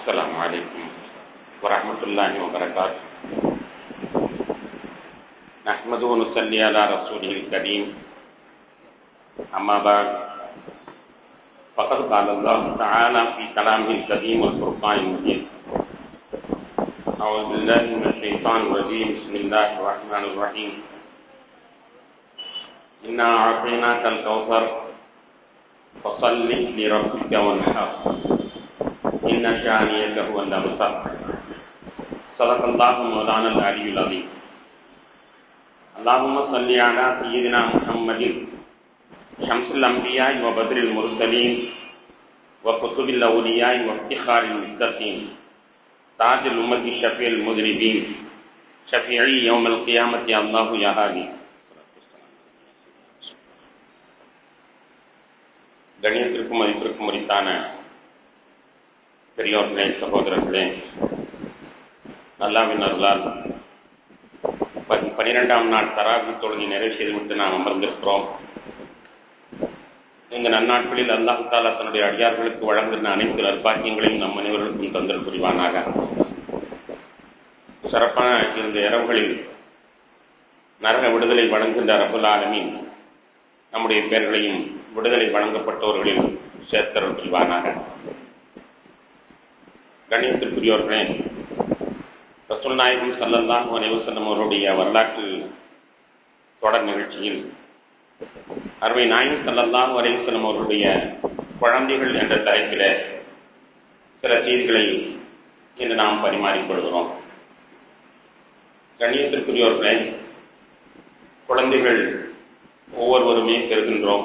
السلام عليكم ورحمة الله وبركاته نحمد ونصلي على رسوله الكريم أما بعد فقد قال الله تعالى في كلامه القديم والفرقان المجيد أعوذ بالله من الشيطان الرجيم بسم الله الرحمن الرحيم إنا أعطيناك الكوثر فصل لربك وانحر إن شانيك هو الأبصر صدق الله مولانا العلي العظيم اللهم صل على سيدنا محمد شمس الأنبياء وبدر المرسلين وكتب الأولياء وافتخار المتقين تاج الأمة شفيع المذنبين شفيعي يوم القيامة يا الله يا هادي கணியத்திற்கும் மதிப்பிற்கும் உரித்தான பெரியோர்களே சகோதரர்களே அல்லாவின் அருளால் பனிரெண்டாம் நாள் தராவி தொழுகை நிறைவு செய்துவிட்டு நாம் அமர்ந்திருக்கிறோம் இந்த நன்னாட்களில் அல்லாஹு தாலா தன்னுடைய அடியார்களுக்கு வழங்குகின்ற அனைத்து நற்பாக்கியங்களையும் நம் அனைவர்களுக்கும் தந்தல் புரிவானாக சிறப்பான இந்த இரவுகளில் நரக விடுதலை வழங்குகின்ற ரபுல் ஆலமின் நம்முடைய பெயர்களையும் விடுதலை வழங்கப்பட்டவர்களில் சேர்த்தருள் புரிவானாக கணியத்திற்குரியவர்களே ரசூல் நாயகம் சல்லல்லாஹு அலைவசல்லம் அவருடைய வரலாற்று தொடர் நிகழ்ச்சியில் அருமை நாயகம் சல்லல்லாஹு அலைவசல்லம் அவருடைய குழந்தைகள் என்ற தலைப்பில சில செய்திகளை இன்று நாம் பரிமாறிக்கொள்கிறோம் கண்ணியத்திற்குரியவர்களே குழந்தைகள் ஒவ்வொருவருமே பெறுகின்றோம்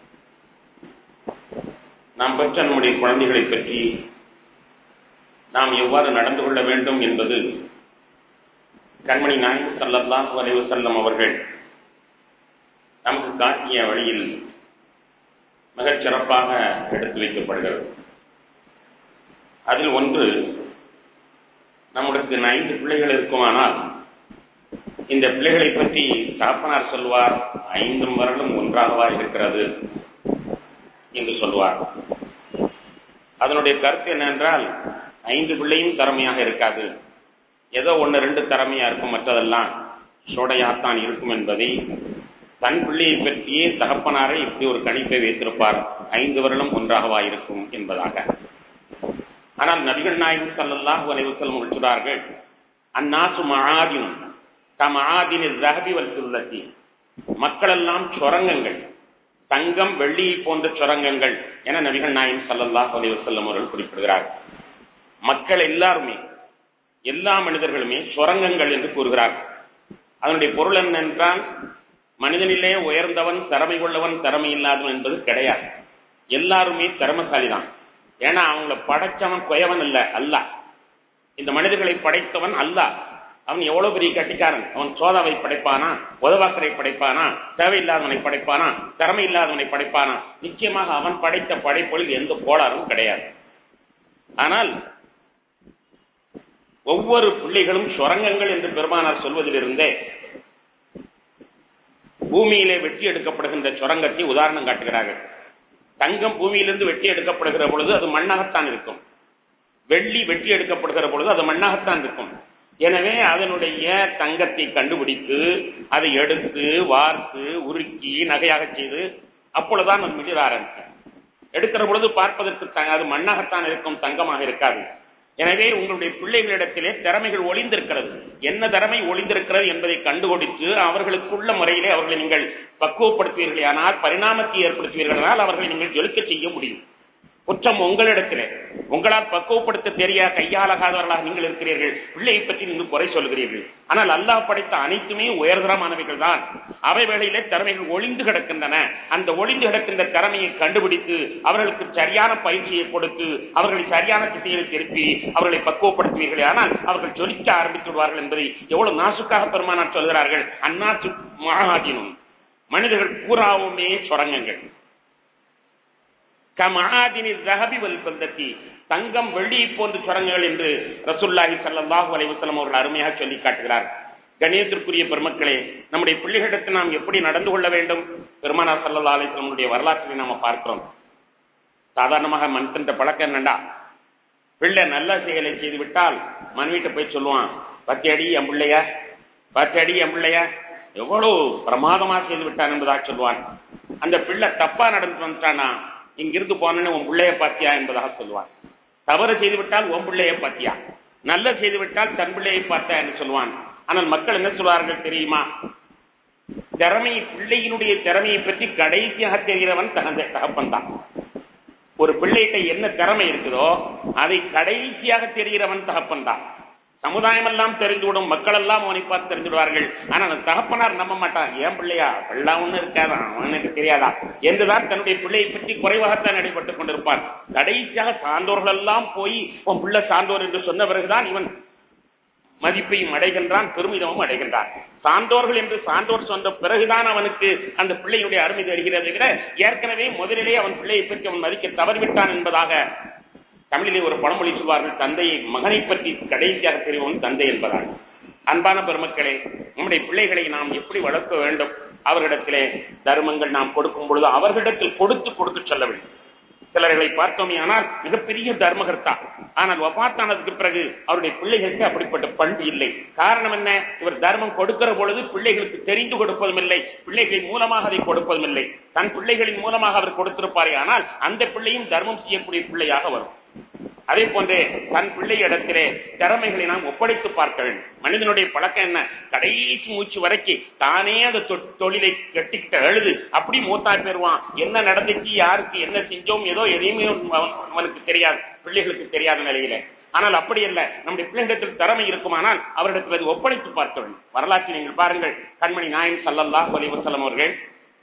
நாம் பெற்ற நம்முடைய குழந்தைகளை பற்றி நாம் எவ்வாறு நடந்து கொள்ள வேண்டும் என்பது கண்மணி நாயகம் சல்லல்லாஹு அலைவு செல்லம் அவர்கள் நமக்கு காட்டிய வழியில் மிகச் சிறப்பாக எடுத்து வைக்கப்படுகிறது அதில் ஒன்று நம்முடைய ஐந்து பிள்ளைகள் இருக்குமானால் இந்த பிள்ளைகளை பற்றி தாப்பனார் சொல்வார் ஐந்தும் வரலும் ஒன்றாகவா இருக்கிறது என்று சொல்வார் அதனுடைய கருத்து என்னென்றால் ஐந்து பிள்ளையும் திறமையாக இருக்காது ஏதோ ஒன்று ரெண்டு திறமையா இருக்கும் மற்றதெல்லாம் சோடையாத்தான் இருக்கும் என்பதை தன் பிள்ளையை பற்றியே தகப்பனாரை இப்படி ஒரு கணிப்பை வைத்திருப்பார் ஐந்து வருடம் ஒன்றாகவா இருக்கும் என்பதாக ஆனால் நபிகள் நாயகம் சல்லாஹூ அலைவசல்லம் சொல்கிறார்கள் அந்நாசு மகாதின் தம் ஆதினில் ரகபி வல்சுள்ளத்தி மக்களெல்லாம் சுரங்கங்கள் தங்கம் வெள்ளியை போன்ற சுரங்கங்கள் என நபிகள் நாயம் சல்லல்லாஹ் அலைவசல்லம் அவர்கள் குறிப்பிடுகிறார் மக்கள் எல்லாருமே எல்லா மனிதர்களுமே சுரங்கங்கள் என்று கூறுகிறார் அதனுடைய பொருள் என்னென்றால் மனிதனிலே உயர்ந்தவன் திறமை கொள்ளவன் திறமை இல்லாதவன் என்பது கிடையாது எல்லாருமே திறமசாலி தான் ஏன்னா அவங்கள படைச்சவன் குயவன் இல்ல அல்ல இந்த மனிதர்களை படைத்தவன் அல்ல அவன் எவ்வளவு பெரிய கட்டிக்காரன் அவன் சோதாவை படைப்பானா உதவாக்கரை படைப்பானா தேவையில்லாதவனை படைப்பானா திறமை இல்லாதவனை படைப்பானா நிச்சயமாக அவன் படைத்த படைப்பொழில் எந்த கோளாறும் கிடையாது ஆனால் ஒவ்வொரு பிள்ளைகளும் சுரங்கங்கள் என்று பெருமானார் சொல்வதிலிருந்தே பூமியிலே வெட்டி எடுக்கப்படுகின்ற சுரங்கத்தை உதாரணம் காட்டுகிறார்கள் தங்கம் பூமியிலிருந்து வெட்டி எடுக்கப்படுகிற பொழுது அது மண்ணாகத்தான் இருக்கும் வெள்ளி வெட்டி எடுக்கப்படுகிற பொழுது அது மண்ணாகத்தான் இருக்கும் எனவே அதனுடைய தங்கத்தை கண்டுபிடித்து அதை எடுத்து வார்த்து உருக்கி நகையாக செய்து அப்பொழுதுதான் அது மிக ஆரம்பிக்கும் எடுக்கிற பொழுது பார்ப்பதற்கு அது மண்ணாகத்தான் இருக்கும் தங்கமாக இருக்காது எனவே உங்களுடைய பிள்ளைகளிடத்திலே திறமைகள் ஒளிந்திருக்கிறது என்ன திறமை ஒளிந்திருக்கிறது என்பதை கண்டுகொடுத்து அவர்களுக்குள்ள முறையிலே அவர்களை நீங்கள் பக்குவப்படுத்துவீர்களே ஆனால் பரிணாமத்தை ஏற்படுத்துவீர்களால் அவர்களை நீங்கள் ஜொலிக்க செய்ய முடியும் குற்றம் உங்களிடத்திலே உங்களால் பக்குவப்படுத்த தெரிய கையாளகாதவர்களாக நீங்கள் இருக்கிறீர்கள் பிள்ளையை பற்றி நீங்கள் குறை சொல்கிறீர்கள் ஆனால் அல்லாஹ் படைத்த அனைத்துமே உயர்தரமானவைகள் தான் அவை வேளையிலே திறமைகள் ஒளிந்து கிடக்கின்றன அந்த ஒளிந்து கிடக்கின்ற திறமையை கண்டுபிடித்து அவர்களுக்கு சரியான பயிற்சியை கொடுத்து அவர்களை சரியான திசையில் திருப்பி அவர்களை பக்குவப்படுத்துவீர்களே ஆனால் அவர்கள் ஜொலிக்க ஆரம்பித்து விடுவார்கள் என்பதை எவ்வளவு நாசுக்காக பெருமானார் சொல்கிறார்கள் அந்நாசு மகாதினும் மனிதர்கள் பூராவுமே சுரங்கங்கள் கமாதினி ரகபி வல்பந்தத்தி தங்கம் வெள்ளியை போன்ற சுரங்கங்கள் என்று ரசுல்லாஹி சல்லாஹூ அலைவசலம் அவர்கள் அருமையாக சொல்லி காட்டுகிறார் கணியத்திற்குரிய பெருமக்களே நம்முடைய பிள்ளைகளிடத்தில் நாம் எப்படி நடந்து கொள்ள வேண்டும் பெருமானார் சல்லா அலிஸ்லமுடைய வரலாற்றை நாம பார்க்கிறோம் சாதாரணமாக மனுஷன் பழக்கம் என்னண்டா பிள்ளை நல்ல செயலை செய்து விட்டால் மனைவிட்ட போய் சொல்லுவான் பத்தியடி என் பிள்ளைய பத்தியடி என் பிள்ளைய எவ்வளவு பிரமாதமா செய்து விட்டான் என்பதாக சொல்லுவான் அந்த பிள்ளை தப்பா நடந்து வந்துட்டானா இங்கிருந்து போனேன்னு உன் பிள்ளைய பாத்தியா என்பதாக சொல்லுவான் தவறு செய்து விட்டால் உன் பிள்ளைய பாத்தியா நல்ல செய்து விட்டால் தன் பிள்ளையை பார்த்தா என்று சொல்லுவான் ஆனால் மக்கள் என்ன சொல்வார்கள் தெரியுமா திறமை பிள்ளையினுடைய திறமையை பற்றி கடைசியாக தெரிகிறவன் தனது தகப்பன் தான் ஒரு பிள்ளைகிட்ட என்ன திறமை இருக்குதோ அதை கடைசியாக தெரிகிறவன் தகப்பன் தான் சமுதாயம் எல்லாம் தெரிந்துவிடும் மக்கள் எல்லாம் அவனை பார்த்து தெரிஞ்சுடுவார்கள் ஆனா அந்த தகப்பனார் நம்ப மாட்டான் ஏன் பிள்ளையா பிள்ளை ஒண்ணு இருக்காதா அவனுக்கு தெரியாதா என்றுதான் தன்னுடைய பிள்ளையை பற்றி குறைவாகத்தான் நடைபெற்றுக் கொண்டிருப்பார் கடைசியாக சான்றோர்கள் எல்லாம் போய் உன் பிள்ளை சான்றோர் என்று சொன்ன பிறகுதான் இவன் மதிப்பையும் அடைகின்றான் பெருமிதமும் அடைகின்றான் சான்றோர்கள் என்று சான்றோர் சொன்ன பிறகுதான் அவனுக்கு அந்த பிள்ளையுடைய அருமை தெரிகிறது விட ஏற்கனவே முதலிலே அவன் பிள்ளையை பற்றி அவன் மதிக்க தவறிவிட்டான் என்பதாக தமிழிலே ஒரு பழமொழி சொல்வார்கள் தந்தையை மகனை பற்றி கடைசியாக தெரிவன் தந்தை என்பதால் அன்பான பெருமக்களே நம்முடைய பிள்ளைகளை நாம் எப்படி வளர்க்க வேண்டும் அவர்களிடத்திலே தர்மங்கள் நாம் கொடுக்கும் பொழுது அவர்களிடத்தில் கொடுத்து கொடுத்து செல்ல வேண்டும் சிலர்களை பார்த்தோமே ஆனால் மிகப்பெரிய தர்மகர்த்தா ஆனால் வபாத்தானதுக்கு பிறகு அவருடைய பிள்ளைகளுக்கு அப்படிப்பட்ட பண்பு இல்லை காரணம் என்ன இவர் தர்மம் கொடுக்கிற பொழுது பிள்ளைகளுக்கு தெரிந்து கொடுப்பதும் இல்லை பிள்ளைகளின் மூலமாக அதை கொடுப்பதும் இல்லை தன் பிள்ளைகளின் மூலமாக அவர் கொடுத்திருப்பாரே ஆனால் அந்த பிள்ளையும் தர்மம் செய்யக்கூடிய பிள்ளையாக வரும் அதே போன்றே தன் பிள்ளை இடத்திலே திறமைகளை நாம் ஒப்படைத்து பார்க்க வேண்டும் மனிதனுடைய பழக்கம் என்ன கடைசி மூச்சு வரைக்கும் தானே அந்த தொழிலை கட்டிக்கிட்ட எழுது அப்படி மூத்தா பெறுவான் என்ன நடந்துச்சு யாருக்கு என்ன செஞ்சோம் ஏதோ எதையுமே அவனுக்கு தெரியாது பிள்ளைகளுக்கு தெரியாத நிலையில ஆனால் அப்படி அல்ல நம்முடைய பிள்ளைகளிடத்தில் திறமை இருக்குமானால் அவரிடத்தில் அது ஒப்படைத்து பார்க்க வேண்டும் வரலாற்றை நீங்கள் பாருங்கள் கண்மணி நாயன் சல்லல்லா ஒலிவசலம் அவர்கள்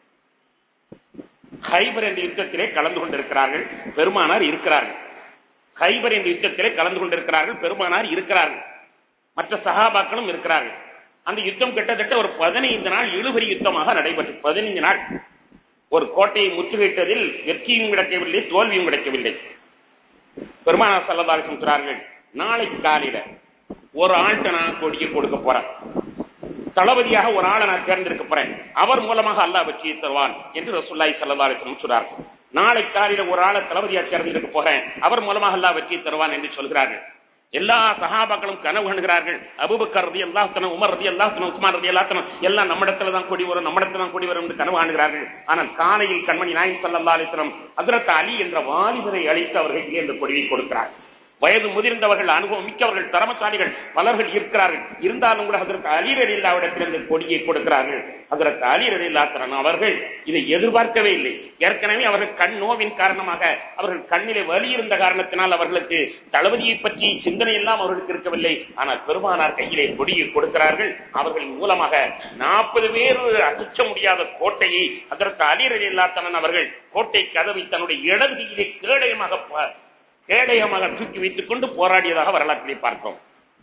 ஹைபர் என்ற யுத்தத்திலே கலந்து கொண்டிருக்கிறார்கள் பெருமானார் இருக்கிறார்கள் ஹைபர் என்ற யுத்தத்திலே கலந்து கொண்டிருக்கிறார்கள் பெருமானார் இருக்கிறார்கள் மற்ற சகாபாக்களும் இருக்கிறார்கள் அந்த யுத்தம் கிட்டத்தட்ட ஒரு பதினைந்து நாள் இழுபறி யுத்தமாக நடைபெற்று பதினைந்து நாள் ஒரு கோட்டையை முற்றுகையிட்டதில் வெற்றியும் கிடைக்கவில்லை தோல்வியும் கிடைக்கவில்லை பெருமானார் சல்லதாரி சொல்கிறார்கள் நாளை காலையில ஒரு ஆள்கிட்ட நான் கொடியை கொடுக்க போறேன் தளபதியாக ஒரு ஆளை நான் தேர்ந்தெடுக்க போறேன் அவர் மூலமாக அல்லாஹ் வெற்றியை தருவான் என்று ரசூல்லாய் சல்லதாரி சொல்றார்கள் நாளை காலையில ஒரு ஆளை தளபதியா தேர்ந்தெடுக்க போறேன் அவர் மூலமாக எல்லாம் வெற்றியை தருவான் என்று சொல்கிறார்கள் எல்லா சகாபாக்களும் கனவு காணுகிறார்கள் அபுபக்கர் ரதி அல்லாத்தனம் உமர் ரதி அல்லாத்தனம் உஸ்மான் ரதி அல்லாத்தனம் எல்லாம் நம்மிடத்துல தான் கொடி வரும் நம்மிடத்துல தான் கொடி வரும் என்று கனவு காணுகிறார்கள் ஆனால் காலையில் கண்மணி நாயன் சல்லா அலிஸ்லம் அதிரத் அலி என்ற வாலிபரை அழைத்து அவர்கள் இந்த கொடியை கொடுக்கிறார் வயது முதிர்ந்தவர்கள் அனுபவம் மிக்கவர்கள் திறமசாலிகள் பலர்கள் இருக்கிறார்கள் இருந்தாலும் கூட அதற்கு அலிரடி இல்லாவிடத்தில் இந்த கொடியை கொடுக்கிறார்கள் அதற்கு அலிரடி இல்லாத்தரன் அவர்கள் இதை எதிர்பார்க்கவே இல்லை ஏற்கனவே அவர்கள் கண் நோவின் காரணமாக அவர்கள் கண்ணிலே வலி இருந்த காரணத்தினால் அவர்களுக்கு தளபதியை பற்றி சிந்தனை எல்லாம் அவர்களுக்கு இருக்கவில்லை ஆனால் பெருமானார் கையிலே கொடியை கொடுக்கிறார்கள் அவர்களின் மூலமாக நாற்பது பேர் அசைக்க முடியாத கோட்டையை அதற்கு அலிரடி இல்லாத்தனன் அவர்கள் கோட்டை கதவை தன்னுடைய இடது கையிலே கேடயமாக கேடயமாக தூக்கி வைத்துக் கொண்டு போராடியதாக வரலாற்றிலே பார்த்தோம்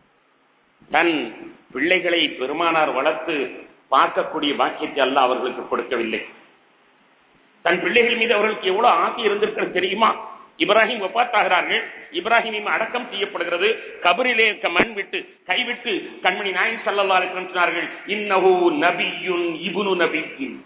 தன் பிள்ளைகளை பெருமானார் வளர்த்து பார்க்கக்கூடிய பாக்கியத்தை அல்ல அவர்களுக்கு கொடுக்கவில்லை தன் பிள்ளைகள் மீது அவர்களுக்கு எவ்வளவு ஆசை இருந்திருக்கிறது தெரியுமா இப்ராஹிம் ஒப்பாத்தாகிறார்கள் இப்ராஹிம் அடக்கம் செய்யப்படுகிறது கபரிலே மண் விட்டு கைவிட்டு கண்மணி நாயன் சல்லல்லா சொன்னார்கள் இன்னஹு நபியுன் இபுனு நபியின்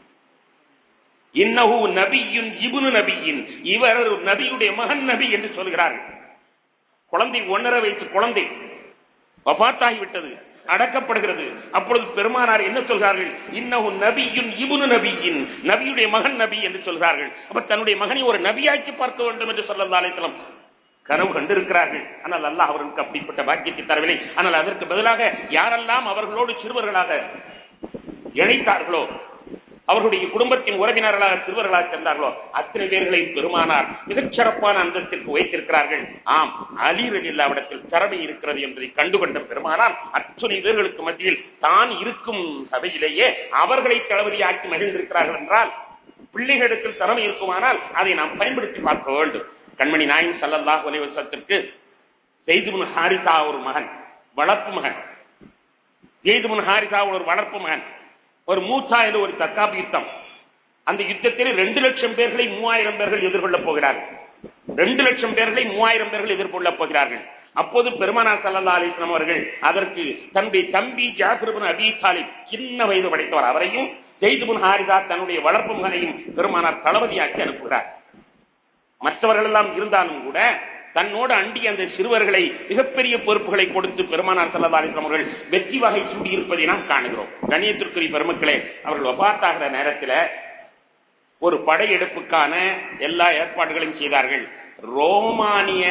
இன்னஹு நபியுன் இபுனு நபியின் இவர் நபியுடைய மகன் நபி என்று சொல்கிறார்கள் குழந்தை ஒன்னரை வயசு குழந்தை வபாத்தாகிவிட்டது அடக்கப்படுகிறது அப்பொழுது பெருமானார் என்ன சொல்கிறார்கள் இன்னஹு நபியுன் இபுனு நபியின் நபியுடைய மகன் நபி என்று சொல்கிறார்கள் அப்ப தன்னுடைய மகனை ஒரு நபியாக்கி பார்க்க வேண்டும் என்று சொல்லல்லா அலிஸ்லாம் கனவு கண்டிருக்கிறார்கள் ஆனால் அல்லாஹ் அவர்களுக்கு அப்படிப்பட்ட பாக்கியத்தை தரவில்லை ஆனால் அதற்கு பதிலாக யாரெல்லாம் அவர்களோடு சிறுவர்களாக இணைத்தார்களோ அவர்களுடைய குடும்பத்தின் உறவினர்களாக சிறுவர்களாக சென்றார்களோ அத்தனை பேர்களையும் பெருமானார் மிகச் சிறப்பான அந்தத்திற்கு வைத்திருக்கிறார்கள் ஆம் அலிரல் இல்லாவிடத்தில் திறமை இருக்கிறது என்பதை கண்டுகொண்ட பெருமானார் அத்துணை பேர்களுக்கு மத்தியில் தான் இருக்கும் சபையிலேயே அவர்களை தளபதியாக்கி மகிழ்ந்திருக்கிறார்கள் என்றால் பிள்ளைகளிடத்தில் திறமை இருக்குமானால் அதை நாம் பயன்படுத்தி பார்க்க வேண்டும் கண்மணி நாயின் சல்லல்லாஹ் வலைவசத்திற்கு செய்துமுன் ஹாரிசா ஒரு மகன் வளர்ப்பு மகன் செய்துமுன் ஹாரிசா ஒரு வளர்ப்பு மகன் ஒரு மூத்தா என்று ஒரு தற்காப்பு யுத்தம் அந்த யுத்தத்தில் ரெண்டு லட்சம் பேர்களை மூவாயிரம் பேர்கள் எதிர்கொள்ளப் போகிறார்கள் ரெண்டு லட்சம் பேர்களை மூவாயிரம் பேர்கள் எதிர்கொள்ளப் போகிறார்கள் அப்போது பெருமானார் சல்லா அலிஸ்லாம் அவர்கள் அதற்கு தன்னுடைய தம்பி ஜாபிரபுன் அபி தாலிப் சின்ன வயது படைத்தவர் அவரையும் ஜெய்துபுன் ஹாரிதா தன்னுடைய வளர்ப்பு மகனையும் பெருமானார் தளபதியாக்கி அனுப்புகிறார் மற்றவர்கள் எல்லாம் இருந்தாலும் கூட தன்னோடு அண்டி அந்த சிறுவர்களை மிகப்பெரிய பொறுப்புகளை கொடுத்து பெருமானார் செல்லதாரிசம் அவர்கள் வெற்றி வகை சூடி இருப்பதை நாம் காணுகிறோம் கணியத்திற்குரிய பெருமக்களே அவர்கள் ஒப்பாத்தாகிற நேரத்தில் ஒரு படையெடுப்புக்கான எல்லா ஏற்பாடுகளையும் செய்தார்கள் ரோமானிய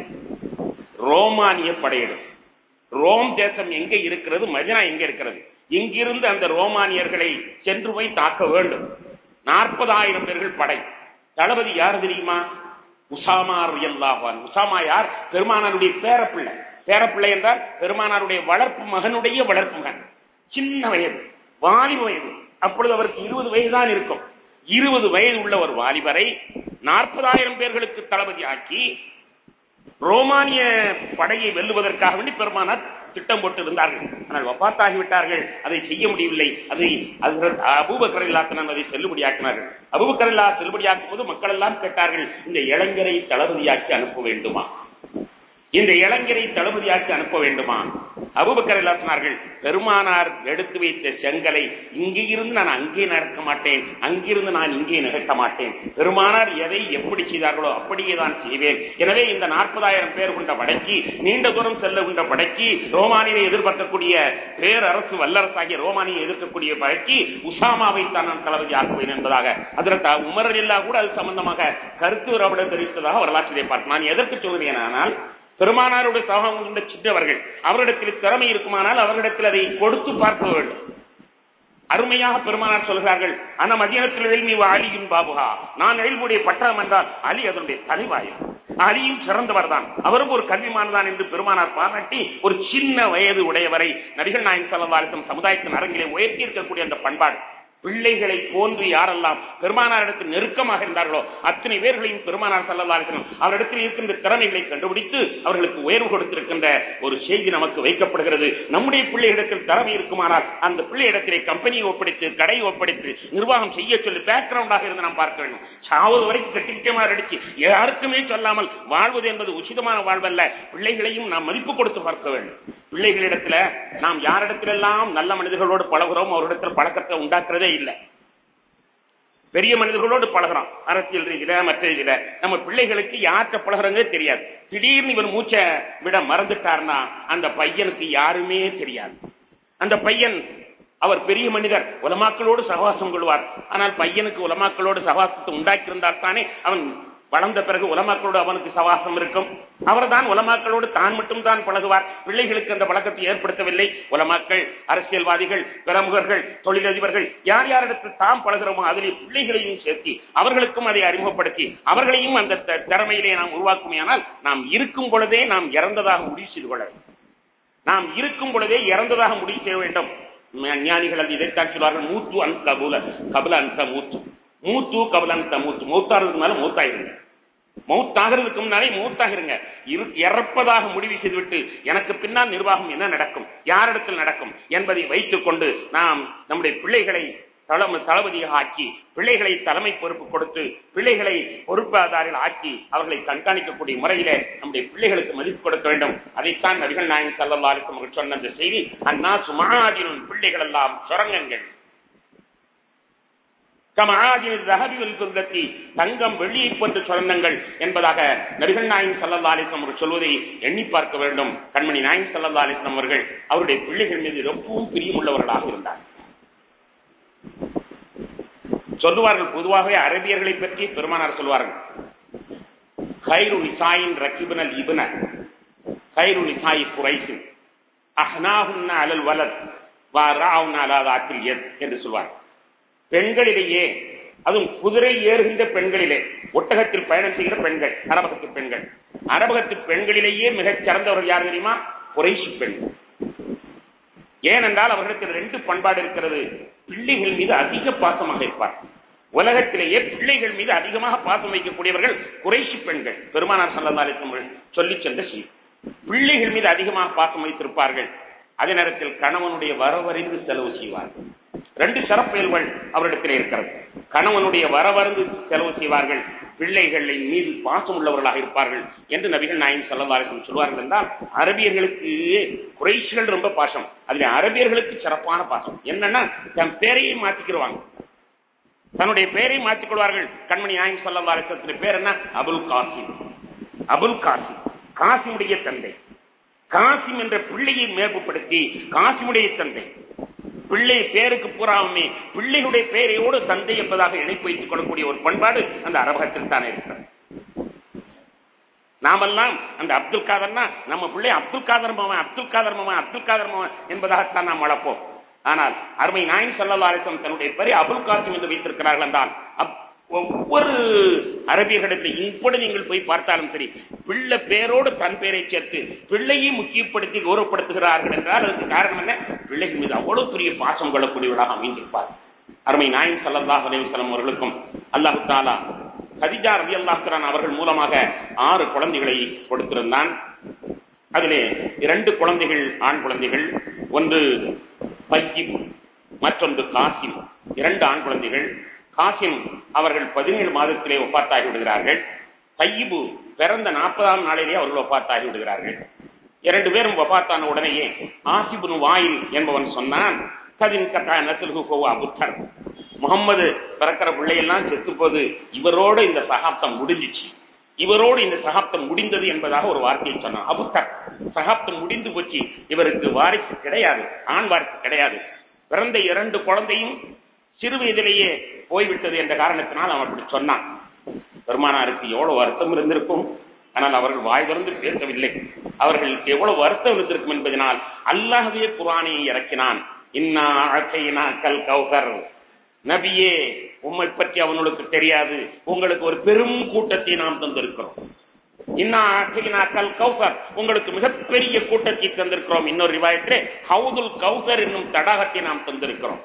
ரோமானிய படையெடுப்பு ரோம் தேசம் எங்க இருக்கிறது மதினா எங்க இருக்கிறது இங்கிருந்து அந்த ரோமானியர்களை சென்று போய் தாக்க வேண்டும் நாற்பதாயிரம் பேர்கள் படை தளபதி யார் தெரியுமா உசாமா ரியல்லாஹான் உசாமா யார் பெருமானாருடைய பேரப்பிள்ளை பேரப்பிள்ளை என்றால் பெருமானாருடைய வளர்ப்பு மகனுடைய வளர்ப்பு மகன் சின்ன வயது வாலிப வயது அப்பொழுது அவருக்கு இருபது வயதுதான் இருக்கும் இருபது வயது உள்ள ஒரு வாலிபரை நாற்பதாயிரம் பேர்களுக்கு தளபதி ஆக்கி ரோமானிய படையை வெல்லுவதற்காக வேண்டி பெருமானார் திட்டம் போட்டு இருந்தார்கள் ஆனால் வபாத்தாகிவிட்டார்கள் அதை செய்ய முடியவில்லை அதை அபூபக்கரில்லாத்தனன் அதை செல்லுபடியாக்கினார்கள் அபூபக்கரில்லா செல்லுபடியாக்கும் போது மக்கள் எல்லாம் கேட்டார்கள் இந்த இளைஞரை தளபதியாக்கி அனுப்ப வேண்டுமா இந்த இளைஞரை தளபதியாக்கி அனுப்ப வேண்டுமா அபுபக்கர் சொன்னார்கள் பெருமானார் எடுத்து வைத்த செங்கலை இங்கே இருந்து நான் அங்கே நடக்க மாட்டேன் அங்கிருந்து நான் இங்கே நிகழ்த்த மாட்டேன் பெருமானார் எதை எப்படி செய்தார்களோ அப்படியே தான் செய்வேன் எனவே இந்த நாற்பதாயிரம் பேர் கொண்ட படைக்கு நீண்ட தூரம் செல்ல கொண்ட படைக்கு ரோமானியை எதிர்பார்க்கக்கூடிய பேரரசு வல்லரசாகிய ரோமானியை எதிர்க்கக்கூடிய படைக்கு உசாமாவை தான் நான் தளபதி ஆக்குவேன் என்பதாக அதற்கு உமர் இல்லா கூட அது சம்பந்தமாக கருத்து உறவிட தெரிவித்ததாக வரலாற்றிலே பார்த்து நான் எதற்கு சொல்கிறேன் ஆனால் பெருமானாருடைய சகோதரம் கொண்ட சிற்றவர்கள் அவரிடத்தில் திறமை இருக்குமானால் அவரிடத்தில் அதை கொடுத்து பார்க்க வேண்டும் அருமையாக பெருமானார் சொல்கிறார்கள் ஆனா மதியனத்தில் எழுமி அலியின் பாபுகா நான் எழுமுடைய பட்டம் என்றால் அலி அதனுடைய தலைவாயம் அலியும் சிறந்தவர் தான் அவரும் ஒரு கல்விமான் தான் என்று பெருமானார் பாராட்டி ஒரு சின்ன வயது உடையவரை நபிகள் நாயன் சல்லவாலிசம் சமுதாயத்தின் அரங்கிலே உயர்த்தி இருக்கக்கூடிய அந்த பண்பாடு பிள்ளைகளை போன்று யாரெல்லாம் பெருமானாரிடத்தில் நெருக்கமாக இருந்தார்களோ அத்தனை பேர்களையும் பெருமானார் செல்லலாஇருக்கணும் அவரிடத்தில் இருக்கின்ற திறமைகளை கண்டுபிடித்து அவர்களுக்கு உயர்வு கொடுத்திருக்கின்ற ஒரு செய்தி நமக்கு வைக்கப்படுகிறது நம்முடைய பிள்ளைகளிடத்தில் திறமை இருக்குமானால் அந்த பிள்ளையிடத்திலே கம்பெனியை ஒப்படைத்து கடை ஒப்படைத்து நிர்வாகம் செய்ய சொல்லி பேக்ரவுண்டாக இருந்து நாம் பார்க்க வேண்டும் சாவது வரைக்கும் கட்டிக்கிட்டமா அடிச்சு யாருக்குமே சொல்லாமல் வாழ்வது என்பது உச்சிதமான வாழ்வல்ல பிள்ளைகளையும் நாம் மதிப்பு கொடுத்து பார்க்க வேண்டும் பிள்ளைகளிடத்துல நாம் யாரிடத்திலெல்லாம் நல்ல மனிதர்களோடு பழகிறோம் அவரிடத்தில் பழக்கத்தை உண்டாக்குறதே இல்லை பெரிய மனிதர்களோடு பழகிறோம் அரசியல் ரீதியில மற்ற ரீதியில நம்ம பிள்ளைகளுக்கு யார்கிட்ட பழகிறோங்க தெரியாது திடீர்னு இவர் மூச்சை விட மறந்துட்டார்னா அந்த பையனுக்கு யாருமே தெரியாது அந்த பையன் அவர் பெரிய மனிதர் உலமாக்களோடு சகவாசம் கொள்வார் ஆனால் பையனுக்கு உலமாக்களோடு சகவாசத்தை உண்டாக்கியிருந்தால் தானே அவன் வளர்ந்த பிறகு உலமாக்களோடு அவனுக்கு சவாசம் இருக்கும் அவர்தான் உலமாக்களோடு தான் மட்டும் தான் பழகுவார் பிள்ளைகளுக்கு அந்த பழக்கத்தை ஏற்படுத்தவில்லை உலமாக்கள் அரசியல்வாதிகள் பிரமுகர்கள் தொழிலதிபர்கள் யார் யாரிடத்தில் தாம் பழகிறோமோ அதிலே பிள்ளைகளையும் சேர்த்து அவர்களுக்கும் அதை அறிமுகப்படுத்தி அவர்களையும் அந்த திறமையிலே நாம் உருவாக்குமையானால் நாம் இருக்கும் பொழுதே நாம் இறந்ததாக முடிவு செய்து கொள்ள வேண்டும் நாம் இருக்கும் பொழுதே இறந்ததாக முடிவு செய்ய வேண்டும் ஞானிகள் அது இதைத்தான் சொல்வார்கள் மூத்து அன் கபுல கபுல அந்த மூத்து மூத்து கபலந்த மூத்து மௌத்தாகிறதுக்கு மேல மூத்தாயிருங்க மௌத்தாகிறதுக்கு முன்னாலே மூத்தாகிருங்க இறப்பதாக முடிவு செய்துவிட்டு எனக்கு பின்னால் நிர்வாகம் என்ன நடக்கும் யாரிடத்தில் நடக்கும் என்பதை வைத்துக் கொண்டு நாம் நம்முடைய பிள்ளைகளை தளபதியாக ஆக்கி பிள்ளைகளை தலைமை பொறுப்பு கொடுத்து பிள்ளைகளை பொறுப்பாதாரிகள் ஆக்கி அவர்களை கண்காணிக்கக்கூடிய முறையில நம்முடைய பிள்ளைகளுக்கு மதிப்பு கொடுக்க வேண்டும் அதைத்தான் நபிகள் நாயன் சல்லல்லாருக்கும் அவர்கள் சொன்ன அந்த செய்தி அண்ணா சுமாதினும் பிள்ளைகள் எல்லாம் சுரங்கங்கள் தங்கம் வெளியை போன்று சொன்னங்கள் என்பதாக நபிகள் நாயின் சல்லல்லா அலிஸ்லாம் அவர்கள் சொல்வதை எண்ணி பார்க்க வேண்டும் கண்மணி நாயின் சல்லல்லா அலிஸ்லாம் அவர்கள் அவருடைய பிள்ளைகள் மீது ரொம்பவும் பிரியமுள்ளவர்களாக இருந்தார் சொல்லுவார்கள் பொதுவாகவே அரபியர்களை பற்றி பெருமானார் சொல்வார்கள் கைரு நிசாயின் ரக்கிபனல் இபன கைரு நிசாயி குறைசின் அஹ்னாஹுன்ன அலல் வலத் வா ராவுன்ன அலாதாத்தில் எத் என்று சொல்வார்கள் பெண்களிலேயே அதுவும் குதிரை ஏறுகின்ற பெண்களிலே ஒட்டகத்தில் பயணம் செய்கிற பெண்கள் அரபகத்து பெண்கள் அரபகத்து பெண்களிலேயே மிகச் சிறந்தவர்கள் யார் தெரியுமா குறைசி பெண்கள் ஏனென்றால் அவர்களுக்கு ரெண்டு பண்பாடு இருக்கிறது பிள்ளைகள் மீது அதிக பாசமாக இருப்பார் உலகத்திலேயே பிள்ளைகள் மீது அதிகமாக பாசம் வைக்கக்கூடியவர்கள் குறைசி பெண்கள் பெருமானார் சல்லதாலிசம் சொல்லி சென்ற செய்தி பிள்ளைகள் மீது அதிகமாக பாசம் வைத்திருப்பார்கள் அதே நேரத்தில் கணவனுடைய வரவறிந்து செலவு செய்வார்கள் ரெண்டு சிறப்பியல்கள் அவரிடத்தில் இருக்கிறது கணவனுடைய வரவருந்து செலவு செய்வார்கள் பிள்ளைகளின் மீது பாசம் உள்ளவர்களாக இருப்பார்கள் என்று நபிகள் நாயின் செல்லவார்கள் சொல்வார்கள் என்றால் அரபியர்களுக்கு குறைசிகள் ரொம்ப பாசம் அதுல அரபியர்களுக்கு சிறப்பான பாசம் என்னன்னா தன் பேரையை மாத்திக்கிடுவாங்க தன்னுடைய பெயரை மாற்றிக் கொள்வார்கள் கண்மணி நாயின் செல்லவாரத்தின் பேர் என்ன அபுல் காசிம் அபுல் காசிம் காசிமுடைய தந்தை காசிம் என்ற பிள்ளையை மேற்படுத்தி காசிமுடைய தந்தை பிள்ளை பேருக்கு பூராவுமே பிள்ளைகளுடைய பெயரையோடு தந்தை என்பதாக இணைப்பு வைத்துக் கொள்ளக்கூடிய ஒரு பண்பாடு அந்த அரபகத்தில் தானே இருக்கிறது நாமெல்லாம் அந்த அப்துல் காதர்னா நம்ம பிள்ளை அப்துல் காதர் மாமன் அப்துல் காதர் மாமன் அப்துல் காதர் மாமன் என்பதாகத்தான் நாம் வளர்ப்போம் ஆனால் அருமை நாயின் சல்லல்லாரிசம் தன்னுடைய பெரிய அபுல் காசிம் என்று வைத்திருக்கிறார்கள் என்றால் ஒவ்வொரு அரபியர்களிடத்தில் இப்படி நீங்கள் போய் பார்த்தாலும் சரி பிள்ளை பேரோடு தன் பெயரை சேர்த்து பிள்ளையை முக்கியப்படுத்தி கௌரவப்படுத்துகிறார்கள் என்றால் அதுக்கு காரணம் என்ன பிள்ளைகள் மீது அவ்வளவு பெரிய பாசம் கொள்ளக்கூடியவர்களாக அமைந்திருப்பார் அருமை நாயின் சல்லல்லாஹ் அலிவசலம் அவர்களுக்கும் அல்லாஹு தாலா ஹதிஜா ரவி அல்லாஹான் அவர்கள் மூலமாக ஆறு குழந்தைகளை கொடுத்திருந்தான் அதிலே இரண்டு குழந்தைகள் ஆண் குழந்தைகள் ஒன்று பையிப் மற்றொன்று காசிம் இரண்டு ஆண் குழந்தைகள் காசிம் அவர்கள் பதினேழு மாதத்திலே ஒப்பாத்தாகி விடுகிறார்கள் தையிபு பிறந்த நாற்பதாம் நாளிலே அவர்கள் ஒப்பாத்தாகி விடுகிறார்கள் இரண்டு பேரும் ஒப்பாத்தான உடனேயே ஆசிபுன் வாயில் என்பவன் சொன்னான் கதின் கத்தா நசில்ஹு அபுத்தர் முகம்மது பிறக்கிற பிள்ளையெல்லாம் செத்து போது இவரோடு இந்த சகாப்தம் முடிஞ்சிச்சு இவரோடு இந்த சகாப்தம் முடிந்தது என்பதாக ஒரு வார்த்தையை சொன்னான் அபுத்தர் சகாப்தம் முடிந்து போச்சு இவருக்கு வாரிசு கிடையாது ஆண் வாரிசு கிடையாது பிறந்த இரண்டு குழந்தையும் சிறு வயதிலேயே போய்விட்டது என்ற காரணத்தினால் அவன் அப்படி சொன்னான் பெருமானாருக்கு எவ்வளவு வருத்தம் இருந்திருக்கும் ஆனால் அவர்கள் வாய் திறந்து பேசவில்லை அவர்களுக்கு எவ்வளவு வருத்தம் இருந்திருக்கும் என்பதனால் அல்லாஹவே குரானை இறக்கினான் இன்னா அழையினா கல் கௌகர் நபியே உம்மை பற்றி அவனுக்கு தெரியாது உங்களுக்கு ஒரு பெரும் கூட்டத்தை நாம் தந்திருக்கிறோம் கௌசர் உங்களுக்கு மிகப்பெரிய கூட்டத்தை தந்திருக்கிறோம் இன்னொரு ரிவாயத்திலே ஹவுதுல் கௌசர் என்னும் தடாகத்தை நாம் தந்திருக்கிறோம்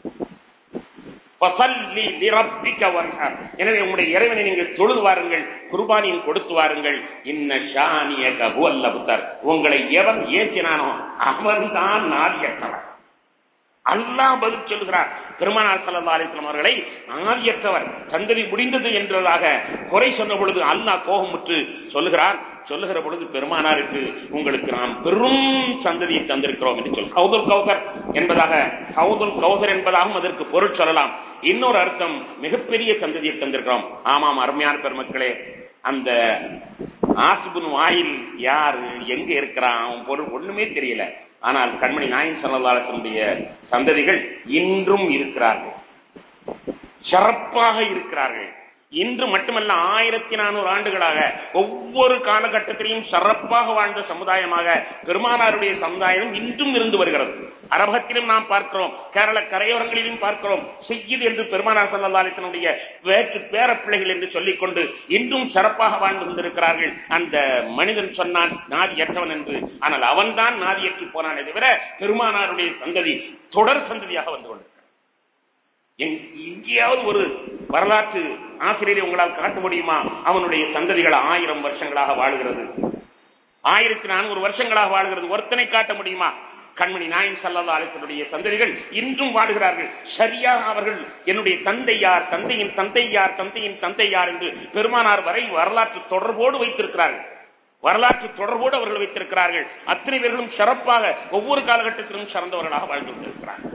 எனவே உங்களுடைய இறைவனை நீங்கள் தொழுது வாருங்கள் குர்பானியும் கொடுத்து வாருங்கள் இன்ன ஷானிய கபு அல்லபுத்தர் உங்களை எவன் ஏற்றினானோ அவன் தான் நாதியற்றவன் அல்லாஹ் பதில் சொல்கிறார் பெருமானார் சல்லா அலிஸ்லாம் அவர்களை ஆதியற்றவர் சந்ததி முடிந்தது என்றதாக குறை சொன்ன பொழுது அல்லாஹ் கோபமுற்று சொல்லுகிறார் சொல்லுகிற பொழுது பெருமானாருக்கு உங்களுக்கு நாம் பெரும் சந்ததியை தந்திருக்கிறோம் என்று சொல் கௌதல் கௌசர் என்பதாக கௌதல் கௌசர் என்பதாகவும் அதற்கு பொருள் சொல்லலாம் இன்னொரு அர்த்தம் மிகப்பெரிய சந்ததியை தந்திருக்கிறோம் ஆமாம் அருமையான பெருமக்களே அந்த ஆசிபுன் வாயில் யாரு எங்க இருக்கிறான் அவன் பொருள் ஒண்ணுமே தெரியல ஆனால் கண்மணி நாயின் சல்லல்லாசனுடைய சந்ததிகள் இன்றும் இருக்கிறார்கள் சிறப்பாக இருக்கிறார்கள் இன்று மட்டுமல்ல ஆயிரத்தி நானூறு ஆண்டுகளாக ஒவ்வொரு காலகட்டத்திலையும் சிறப்பாக வாழ்ந்த சமுதாயமாக பெருமானாருடைய சமுதாயம் இன்றும் இருந்து வருகிறது அரபகத்திலும் நாம் பார்க்கிறோம் கேரள கரையோரங்களிலும் பார்க்கிறோம் செய்யுது என்று பெருமானார் சல்லாலிசனுடைய வேற்று பேர பிள்ளைகள் என்று சொல்லிக்கொண்டு இன்றும் சிறப்பாக வாழ்ந்து வந்திருக்கிறார்கள் அந்த மனிதன் சொன்னான் நாதியற்றவன் என்று ஆனால் அவன்தான் நாதியற்று போனானே தவிர பெருமானாருடைய சந்ததி தொடர் சந்ததியாக வந்து கொண்டிருக்கிறார் எங்கேயாவது ஒரு வரலாற்று ஆசிரியரை உங்களால் காட்ட முடியுமா அவனுடைய சந்ததிகள் ஆயிரம் வருஷங்களாக வாழுகிறது ஆயிரத்தி நானூறு வருஷங்களாக வாழ்கிறது ஒருத்தனை காட்ட முடியுமா கண்மணி நாயன் சல்லா அலிசனுடைய சந்ததிகள் இன்றும் வாடுகிறார்கள் சரியாக அவர்கள் என்னுடைய தந்தை யார் தந்தையின் தந்தை யார் தந்தையின் தந்தை யார் என்று பெருமானார் வரை வரலாற்று தொடர்போடு வைத்திருக்கிறார்கள் வரலாற்று தொடர்போடு அவர்கள் வைத்திருக்கிறார்கள் அத்தனை பேர்களும் சிறப்பாக ஒவ்வொரு காலகட்டத்திலும் சிறந்தவர்களாக வாழ்ந்து கொண்டிருக்கிறார்கள்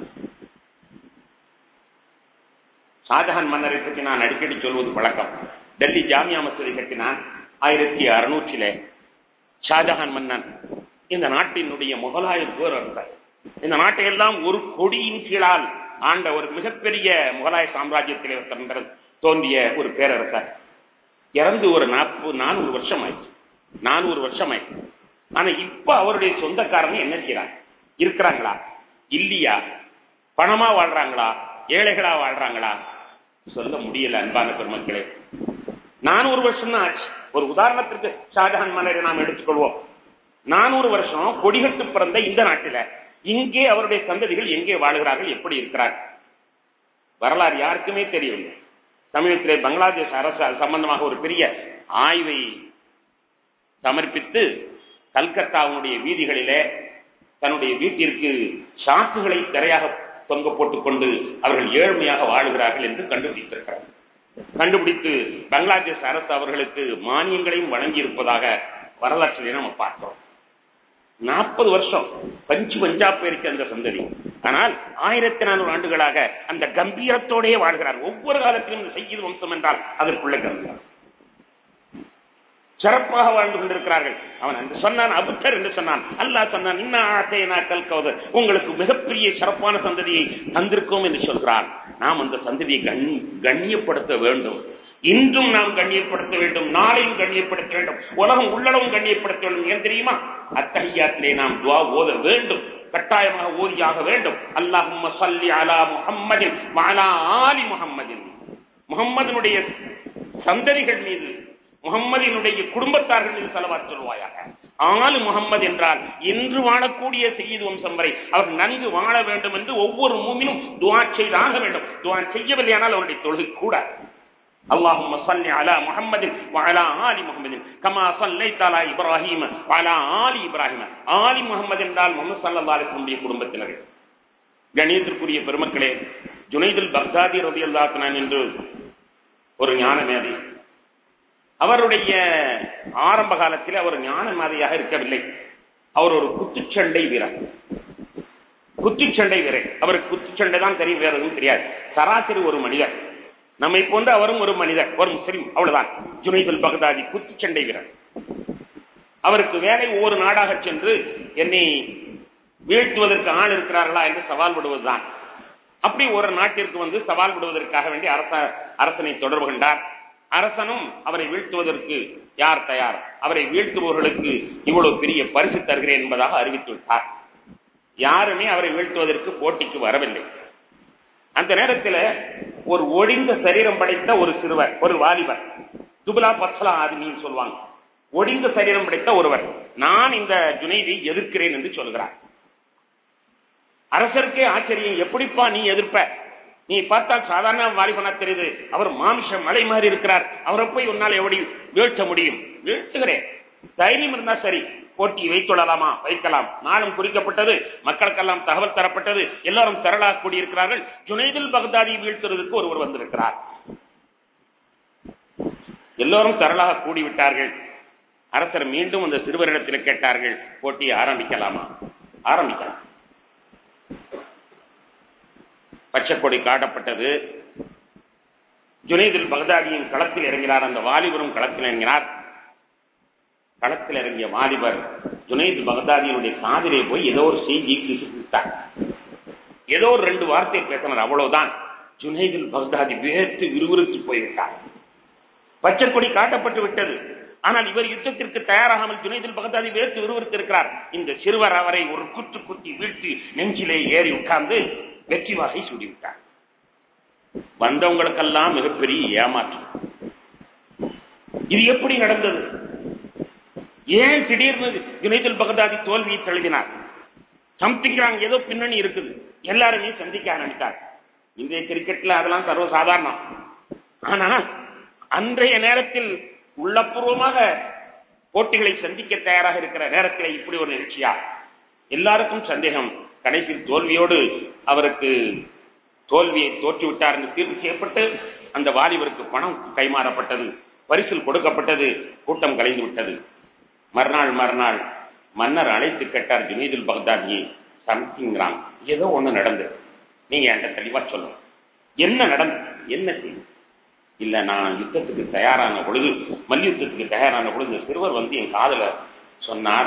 ஷாஜஹான் மன்னரை பற்றி நான் அடிக்கடி சொல்வது பழக்கம் டெல்லி ஜாமியா மசூதி கட்டினான் ஆயிரத்தி அறுநூற்றிலே ஷாஜஹான் மன்னன் இந்த நாட்டினுடைய முகலாய பேரரசர் இந்த நாட்டை எல்லாம் ஒரு கொடியின் கீழால் ஆண்ட ஒரு மிகப்பெரிய முகலாய சாம்ராஜ்யத்திலே ஒருத்தர் தோன்றிய ஒரு பேரரசர் இறந்து ஒரு நாற்பது நானூறு வருஷம் ஆயிடுச்சு நானூறு வருஷம் ஆயிடுச்சு ஆனா இப்ப அவருடைய சொந்தக்காரங்க என்ன செய்யறாங்க இருக்கிறாங்களா இல்லையா பணமா வாழ்றாங்களா ஏழைகளா வாழ்றாங்களா சொல்ல முடியல அன்பான பெருமக்களே நானூறு வருஷம் தான் ஆச்சு ஒரு உதாரணத்திற்கு ஷாஜஹான் மன்னரை நாம் எடுத்துக்கொள்வோம் நானூறு வருஷம் கொடிகட்டு பிறந்த இந்த நாட்டில இங்கே அவருடைய சந்ததிகள் எங்கே வாழுகிறார்கள் எப்படி இருக்கிறார்கள் வரலாறு யாருக்குமே தெரியவில்லை சமீபத்திலே பங்களாதேஷ் அரசு சம்பந்தமாக ஒரு பெரிய ஆய்வை சமர்ப்பித்து கல்கத்தாவுடைய வீதிகளிலே தன்னுடைய வீட்டிற்கு சாக்குகளை திரையாக தொங்க போட்டுக் கொண்டு அவர்கள் ஏழ்மையாக வாழுகிறார்கள் என்று கண்டுபிடித்திருக்கிறார் கண்டுபிடித்து பங்களாதேஷ் அரசு அவர்களுக்கு மானியங்களையும் வழங்கி இருப்பதாக வரலாற்றிலே நம்ம பார்க்கிறோம் நாற்பது வருஷம் பஞ்சு பஞ்சா போயிருக்கு அந்த சந்ததி ஆனால் ஆயிரத்தி நானூறு ஆண்டுகளாக அந்த கம்பீரத்தோடே வாழ்கிறார் ஒவ்வொரு காலத்திலும் செய்யுது வம்சம் என்றால் அதற்குள்ள கம்பீரம் சிறப்பாக வாழ்ந்து கொண்டிருக்கிறார்கள் அவன் என்று சொன்னான் அபுத்தர் என்று சொன்னான் அல்லாஹ் சொன்னான் இன்னா ஆசையனா கல்கவுதர் உங்களுக்கு மிகப்பெரிய சிறப்பான சந்ததியை தந்திருக்கோம் என்று சொல்கிறான் நாம் அந்த சந்ததியை கண் கண்ணியப்படுத்த வேண்டும் இன்றும் நாம் கண்ணியப்படுத்த வேண்டும் நாளையும் கண்ணியப்படுத்த வேண்டும் உலகம் உள்ளளவும் கண்ணியப்படுத்த வேண்டும் ஏன் தெரியுமா அத்தகையாத்திலே நாம் துவா ஓத வேண்டும் கட்டாயமாக ஓதியாக வேண்டும் அல்லாஹும்ம சல்லி அலா முஹம்மதின் வஅலா ஆலி முஹம்மதின் முகம்மதனுடைய சந்ததிகள் மீது முகம்மதினுடைய குடும்பத்தார்கள் மீது செலவாத் சொல்வாயாக ஆளு முகம்மது என்றால் இன்று வாழக்கூடிய செய்து வம்சம் வரை அவர் நன்கு வாழ வேண்டும் என்று ஒவ்வொரு மூமினும் துவா செய்தாக வேண்டும் துவா செய்யவில்லையானால் அவருடைய தொழுகை கூட اللهم صل على محمد وعلى آل محمد كما صليت على إبراهيم وعلى آل إبراهيم آل محمد என்றால் முகமது ஸல்லல்லாஹு அலைஹி வஸல்லம் குடும்பத்தினர்கள் கணியத்திற்குரிய பெருமக்களே ஜுனைதுல் பக்தாதி ரலியல்லாஹு அன்ஹு என்று ஒரு ஞான மேதை அவருடைய ஆரம்ப காலத்தில் அவர் ஞான மேதையாக இருக்கவில்லை அவர் ஒரு குத்துச்சண்டை வீரர் குத்துச்சண்டை வீரர் அவருக்கு குத்துச்சண்டை தான் தெரியும் வேற எதுவும் தெரியாது சராசரி ஒரு மனிதர் நம்மை போன்று அவரும் ஒரு மனிதர் ஒரு முஸ்லிம் அவ்வளவுதான் ஜுனைதுல் பகதாதி குத்துச்சண்டை வீரர் அவருக்கு வேலை ஒவ்வொரு நாடாக சென்று என்னை வீழ்த்துவதற்கு ஆள் இருக்கிறார்களா என்று சவால் விடுவதுதான் அப்படி ஒரு நாட்டிற்கு வந்து சவால் விடுவதற்காக வேண்டி அரச அரசனை தொடர்பு கொண்டார் அரசனும் அவரை வீழ்த்துவதற்கு யார் தயார் அவரை வீழ்த்துபவர்களுக்கு இவ்வளவு பெரிய பரிசு தருகிறேன் என்பதாக அறிவித்து விட்டார் யாருமே அவரை வீழ்த்துவதற்கு போட்டிக்கு வரவில்லை அந்த நேரத்தில் ஒரு ஒழிந்த சரீரம் படைத்த ஒரு சிறுவர் ஒரு வாலிபர் துபலா பத்லா ஆதிமின்னு சொல்லுவாங்க ஒழிந்த சரீரம் படைத்த ஒருவர் நான் இந்த ஜுனைதை எதிர்க்கிறேன் என்று சொல்கிறார் அரசருக்கே ஆச்சரியம் எப்படிப்பா நீ எதிர்ப்ப நீ பார்த்தால் சாதாரண வாலிபனா தெரியுது அவர் மாமிஷ மலை மாதிரி இருக்கிறார் அவரை போய் உன்னால் எப்படி வீழ்த்த முடியும் வீழ்த்துகிறேன் தைரியம் இருந்தா சரி போட்டி வைத்துள்ளலாமா வைக்கலாம் நாளும் குறிக்கப்பட்டது மக்களுக்கெல்லாம் தகவல் தரப்பட்டது எல்லாரும் திரளாக கூடியிருக்கிறார்கள் ஜுனைதில் பகதாதி வீழ்த்துறதுக்கு ஒருவர் வந்திருக்கிறார் எல்லோரும் திரளாக கூடிவிட்டார்கள் அரசர் மீண்டும் அந்த சிறுவரிடத்தில் கேட்டார்கள் போட்டியை ஆரம்பிக்கலாமா ஆரம்பிக்கலாம் பச்சைக்கொடி காட்டப்பட்டது ஜுனைதில் பகதாதியின் களத்தில் இறங்கினார் அந்த வாலிபரும் களத்தில் இறங்கினார் களத்தில் இறங்கிய வாலிபர் ஜுனைத் பகதாதியினுடைய காதிலே போய் ஏதோ ஒரு செய்தி கிசுத்தார் ஏதோ ஒரு ரெண்டு வார்த்தை பேசினார் அவ்வளவுதான் ஜுனைதில் பகதாதி வேர்த்து விறுவிறுத்து போய்விட்டார் பச்சை கொடி காட்டப்பட்டு விட்டது ஆனால் இவர் யுத்தத்திற்கு தயாராகாமல் ஜுனைதில் பகதாதி வேர்த்து விறுவிறுத்து இருக்கிறார் இந்த சிறுவர் அவரை ஒரு குத்து குத்தி வீழ்த்தி நெஞ்சிலே ஏறி உட்கார்ந்து வெற்றி வாகை சூடிவிட்டார் வந்தவங்களுக்கெல்லாம் மிகப்பெரிய ஏமாற்றம் இது எப்படி நடந்தது ஏன் திடீர்னு ஜுனைதுல் பகதாதி தோல்வியை தழுவினார் சம்திங் ராங் ஏதோ பின்னணி இருக்குது எல்லாருமே சந்திக்க ஆரம்பித்தார் இன்றைய கிரிக்கெட்ல அதெல்லாம் சர்வ சாதாரணம் ஆனா அன்றைய நேரத்தில் உள்ளபூர்வமாக போட்டிகளை சந்திக்க தயாராக இருக்கிற நேரத்தில் இப்படி ஒரு நிகழ்ச்சியா எல்லாருக்கும் சந்தேகம் கடைசியில் தோல்வியோடு அவருக்கு தோல்வியை தோற்றுவிட்டார் என்று தீர்வு செய்யப்பட்டு அந்த வாலிபருக்கு பணம் கைமாறப்பட்டது பரிசில் கொடுக்கப்பட்டது கூட்டம் கலைந்து விட்டது மறுநாள் மறுநாள் மன்னர் அழைத்து கேட்டார் ஜுனீதுல் பக்தாதியை சம்திங் ராங் ஏதோ ஒண்ணு நடந்தது நீங்க என்கிட்ட தெளிவா சொல்லணும் என்ன நடந்தது என்ன செய்தி இல்ல நான் யுத்தத்துக்கு தயாரான பொழுது மல்யுத்தத்துக்கு தயாரான பொழுது இந்த சிறுவர் வந்து என் காதல சொன்னார்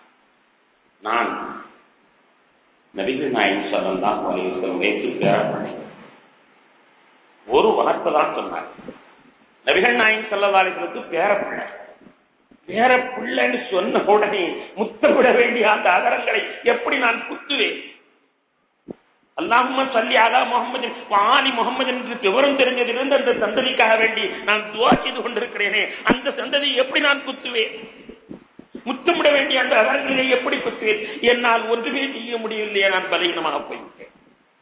நான் நபிகள் நாயகம் சொல்லலாம் வைத்து பேரப்பட்டேன் ஒரு வார்த்தை தான் சொன்னார் நபிகள் நாயகம் செல்லவாளிகளுக்கு பேரப்பிள்ளை பேர பிள்ளைன்னு சொன்ன உடனே முத்தமிட வேண்டிய அந்த அதரங்களை எப்படி நான் குத்துவேன் அல்லாஹும சொல்லி அலா முகமது ஆலி முகமது என்று விவரம் தெரிஞ்சதிலிருந்து அந்த சந்ததிக்காக வேண்டி நான் துவா செய்து கொண்டிருக்கிறேனே அந்த சந்ததியை எப்படி நான் குத்துவேன் முத்தமிட வேண்டிய அந்த அதரங்களை எப்படி குத்துவேன் என்னால் ஒன்றுமே செய்ய முடியவில்லையே நான் பலகீனமாக போய்விட்டேன்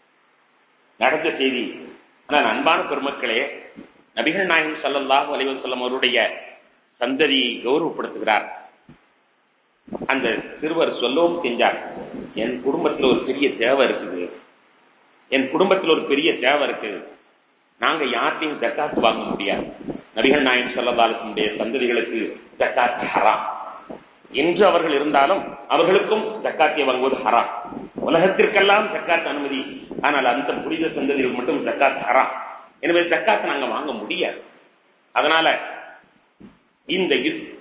நடந்த செய்தி ஆனால் அன்பான பெருமக்களே நபிகள் நாயகம் சல்லல்லாஹு அலைவசல்லம் அவருடைய சந்ததியை கௌரவப்படுத்துகிறார் அந்த சிறுவர் சொல்லவும் செஞ்சார் என் குடும்பத்தில் ஒரு பெரிய தேவை இருக்குது என் குடும்பத்தில் ஒரு பெரிய தேவை இருக்குது நாங்க யார்ட்டையும் ஜக்காத்து வாங்க முடியாது நபிகள் நாயகம் செல்லதாலுடைய சந்ததிகளுக்கு ஜக்காத்து ஹராம் என்று அவர்கள் இருந்தாலும் அவர்களுக்கும் ஜக்காத்தை வாங்குவது ஹராம் உலகத்திற்கெல்லாம் ஜக்காத் அனுமதி ஆனால் அந்த புனித சந்ததிகள் மட்டும் ஜக்காத் ஹராம் எனவே ஜக்காத்தை நாங்க வாங்க முடியாது அதனால இந்த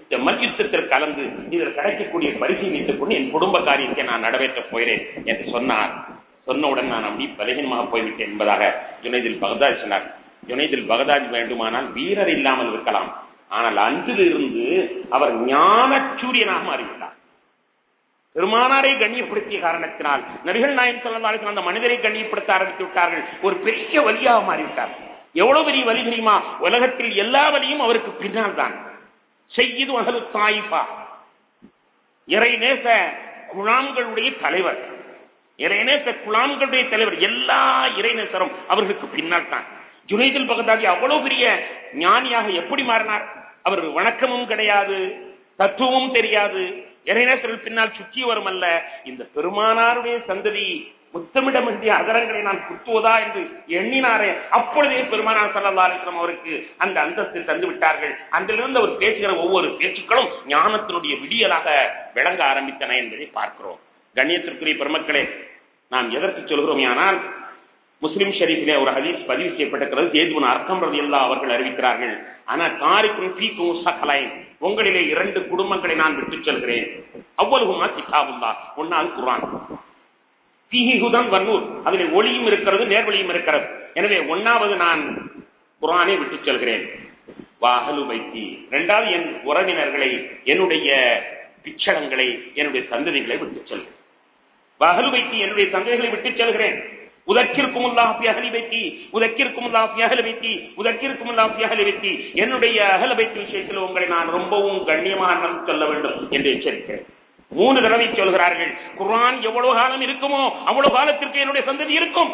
இந்த மல்யுத்தத்தில் கலந்து இதில் கிடைக்கக்கூடிய பரிசீலித்துக் கொண்டு என் குடும்ப காரியத்தை நான் நடவேற்றப் போகிறேன் என்று சொன்னார் சொன்னவுடன் நான் அப்படி பலகீனமாக போய்விட்டேன் என்பதாக ஜுனைதில் பகதாத் சொன்னார் ஜுனைதில் பகதாத் வேண்டுமானால் வீரர் இல்லாமல் இருக்கலாம் ஆனால் அன்றிலிருந்து அவர் ஞான சூரியனாக மாறிவிட்டார் பெருமானாரை கண்ணியப்படுத்திய காரணத்தினால் நபிகள் நாயன் சொல்லலாம் அந்த மனிதரை கண்ணியப்படுத்த ஆரம்பித்து விட்டார்கள் ஒரு பெரிய வழியாக மாறிவிட்டார் எவ்வளவு பெரிய வழி தெரியுமா உலகத்தில் எல்லா வழியும் அவருக்கு பின்னால் தான் செய்யுது அகலு தாயிஃபா இறை நேச குழாம்களுடைய தலைவர் இறைநேச குழாம்களுடைய தலைவர் எல்லா இறைநேசரும் அவர்களுக்கு பின்னால் தான் ஜுனைதில் பகதாதி அவ்வளவு பெரிய ஞானியாக எப்படி மாறினார் அவர் வணக்கமும் கிடையாது தத்துவமும் தெரியாது இறைநேசர்கள் பின்னால் சுற்றி வரும் அல்ல இந்த பெருமானாருடைய சந்ததி முத்தமிட வேண்டிய அதரங்களை நான் குத்துவதா என்று எண்ணினாரே அப்பொழுதே பெருமானார் சல்லா அலிஸ்லாம் அவருக்கு அந்த அந்தஸ்து தந்து விட்டார்கள் அன்றிலிருந்து அவர் பேசுகிற ஒவ்வொரு பேச்சுக்களும் ஞானத்தினுடைய விடியலாக விளங்க ஆரம்பித்தன என்பதை பார்க்கிறோம் கண்ணியத்திற்குரிய பெருமக்களே நாம் எதற்கு சொல்கிறோம் ஆனால் முஸ்லிம் ஷெரீஃபிலே ஒரு ஹதீஸ் பதிவு செய்யப்பட்டிருக்கிறது தேதுவன் அர்க்கம் ரவி அல்லா அவர்கள் அறிவிக்கிறார்கள் ஆனா தாரிக்கும் பீக்கும் சகலைன் உங்களிலே இரண்டு குடும்பங்களை நான் விட்டுச் செல்கிறேன் அவ்வளவுமா கிதாபுல்லா ஒன்னால் குரான் தீஹுதன் வன்னூர் அதில் ஒளியும் இருக்கிறது நேர்வழியும் இருக்கிறது எனவே ஒன்னாவது நான் குரானை விட்டுச் செல்கிறேன் வாகலு வைத்தி இரண்டாவது என் உறவினர்களை என்னுடைய பிச்சடங்களை என்னுடைய சந்ததிகளை விட்டுச் செல்கிறேன் வாகலு வைத்தி என்னுடைய சந்ததிகளை விட்டுச் செல்கிறேன் உதக்கிற்கும் அல்லாஹி அகலி வைத்தி உதக்கிற்கும் அல்லாஹி அகல வைத்தி உதக்கிற்கும் அல்லாஹி அகல வைத்தி என்னுடைய அகல வைத்தி விஷயத்தில் உங்களை நான் ரொம்பவும் கண்ணியமாக நடந்து சொல்ல வேண்டும் என்று எச்சரிக்கிறேன் மூணு தடவை சொல்கிறார்கள் குர்ஆன் எவ்வளவு காலம் இருக்குமோ அவ்வளவு காலத்திற்கு என்னுடைய சந்ததி இருக்கும்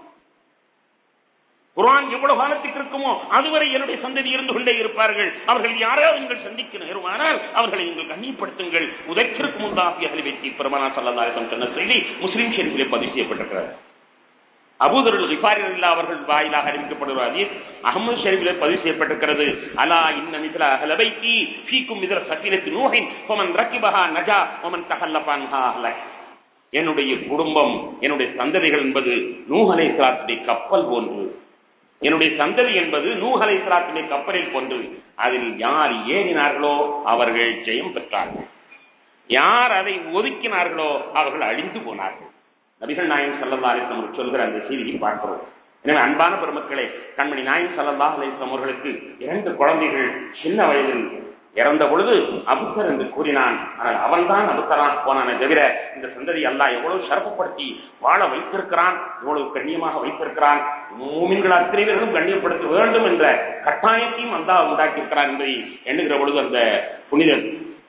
குர்ஆன் எவ்வளவு காலத்துக்கு இருக்குமோ அதுவரை என்னுடைய சந்ததி இருந்து கொண்டே இருப்பார்கள் அவர்கள் யாராவது நீங்கள் சந்திக்க நேருமானால் அவர்களை நீங்கள் கண்ணியப்படுத்துங்கள் உதக்கிற்கு முன்பாக அகலி வைத்தி பெருமானா சல்லல்லாஹு சொன்ன செய்தி முஸ்லிம் ஷெரீஃபிலே பதிவு செய்யப்பட்டிருக்கிறது அபூதருள் கிஃபாரில்லா அவர்கள் வாயிலாக அறிவிக்கப்படுகிற அதீஸ் அகமது ஷெரீஃபிலே பதிவு செய்யப்பட்டிருக்கிறது அலா இன்ன மித்ல அஹலபைத்தி ஃபீக்கும் மித்ல சஃபீனத்தி நூஹின் ஃபமன் ரக்கிபஹா நஜா வமன் தஹல்லபன்ஹா அஹலக் என்னுடைய குடும்பம் என்னுடைய சந்ததிகள் என்பது நூஹ் அலைஹிஸ்ஸலாத்துடைய கப்பல் போன்று என்னுடைய சந்ததி என்பது நூஹ் அலைஹிஸ்ஸலாத்துடைய கப்பலில் போன்று அதில் யார் ஏறினார்களோ அவர்கள் ஜெயம் பெற்றார்கள் யார் அதை ஒதுக்கினார்களோ அவர்கள் அழிந்து போனார்கள் நபிகள் நாயன் சல்லல்லா அலிஸ்லாம் அவர்கள் சொல்கிற அந்த செய்தியை பார்க்கிறோம் எனவே அன்பான பெருமக்களே கண்மணி நாயன் சல்லல்லா அலிஸ்லாம் அவர்களுக்கு இரண்டு குழந்தைகள் சின்ன வயதில் இறந்த பொழுது அபுத்தர் என்று கூறினான் ஆனால் அவன்தான் அபுத்தரான் போனானே தவிர இந்த சந்ததி அல்லாஹ் எவ்வளவு சிறப்புப்படுத்தி வாழ வைத்திருக்கிறான் எவ்வளவு கண்ணியமாக வைத்திருக்கிறான் மூமின்கள் அத்தனை பேர்களும் கண்ணியப்படுத்த வேண்டும் என்ற கட்டாயத்தையும் அல்லாஹ் உண்டாக்கியிருக்கிறான் என்பதை எண்ணுகிற பொழுது அந்த புனிதன்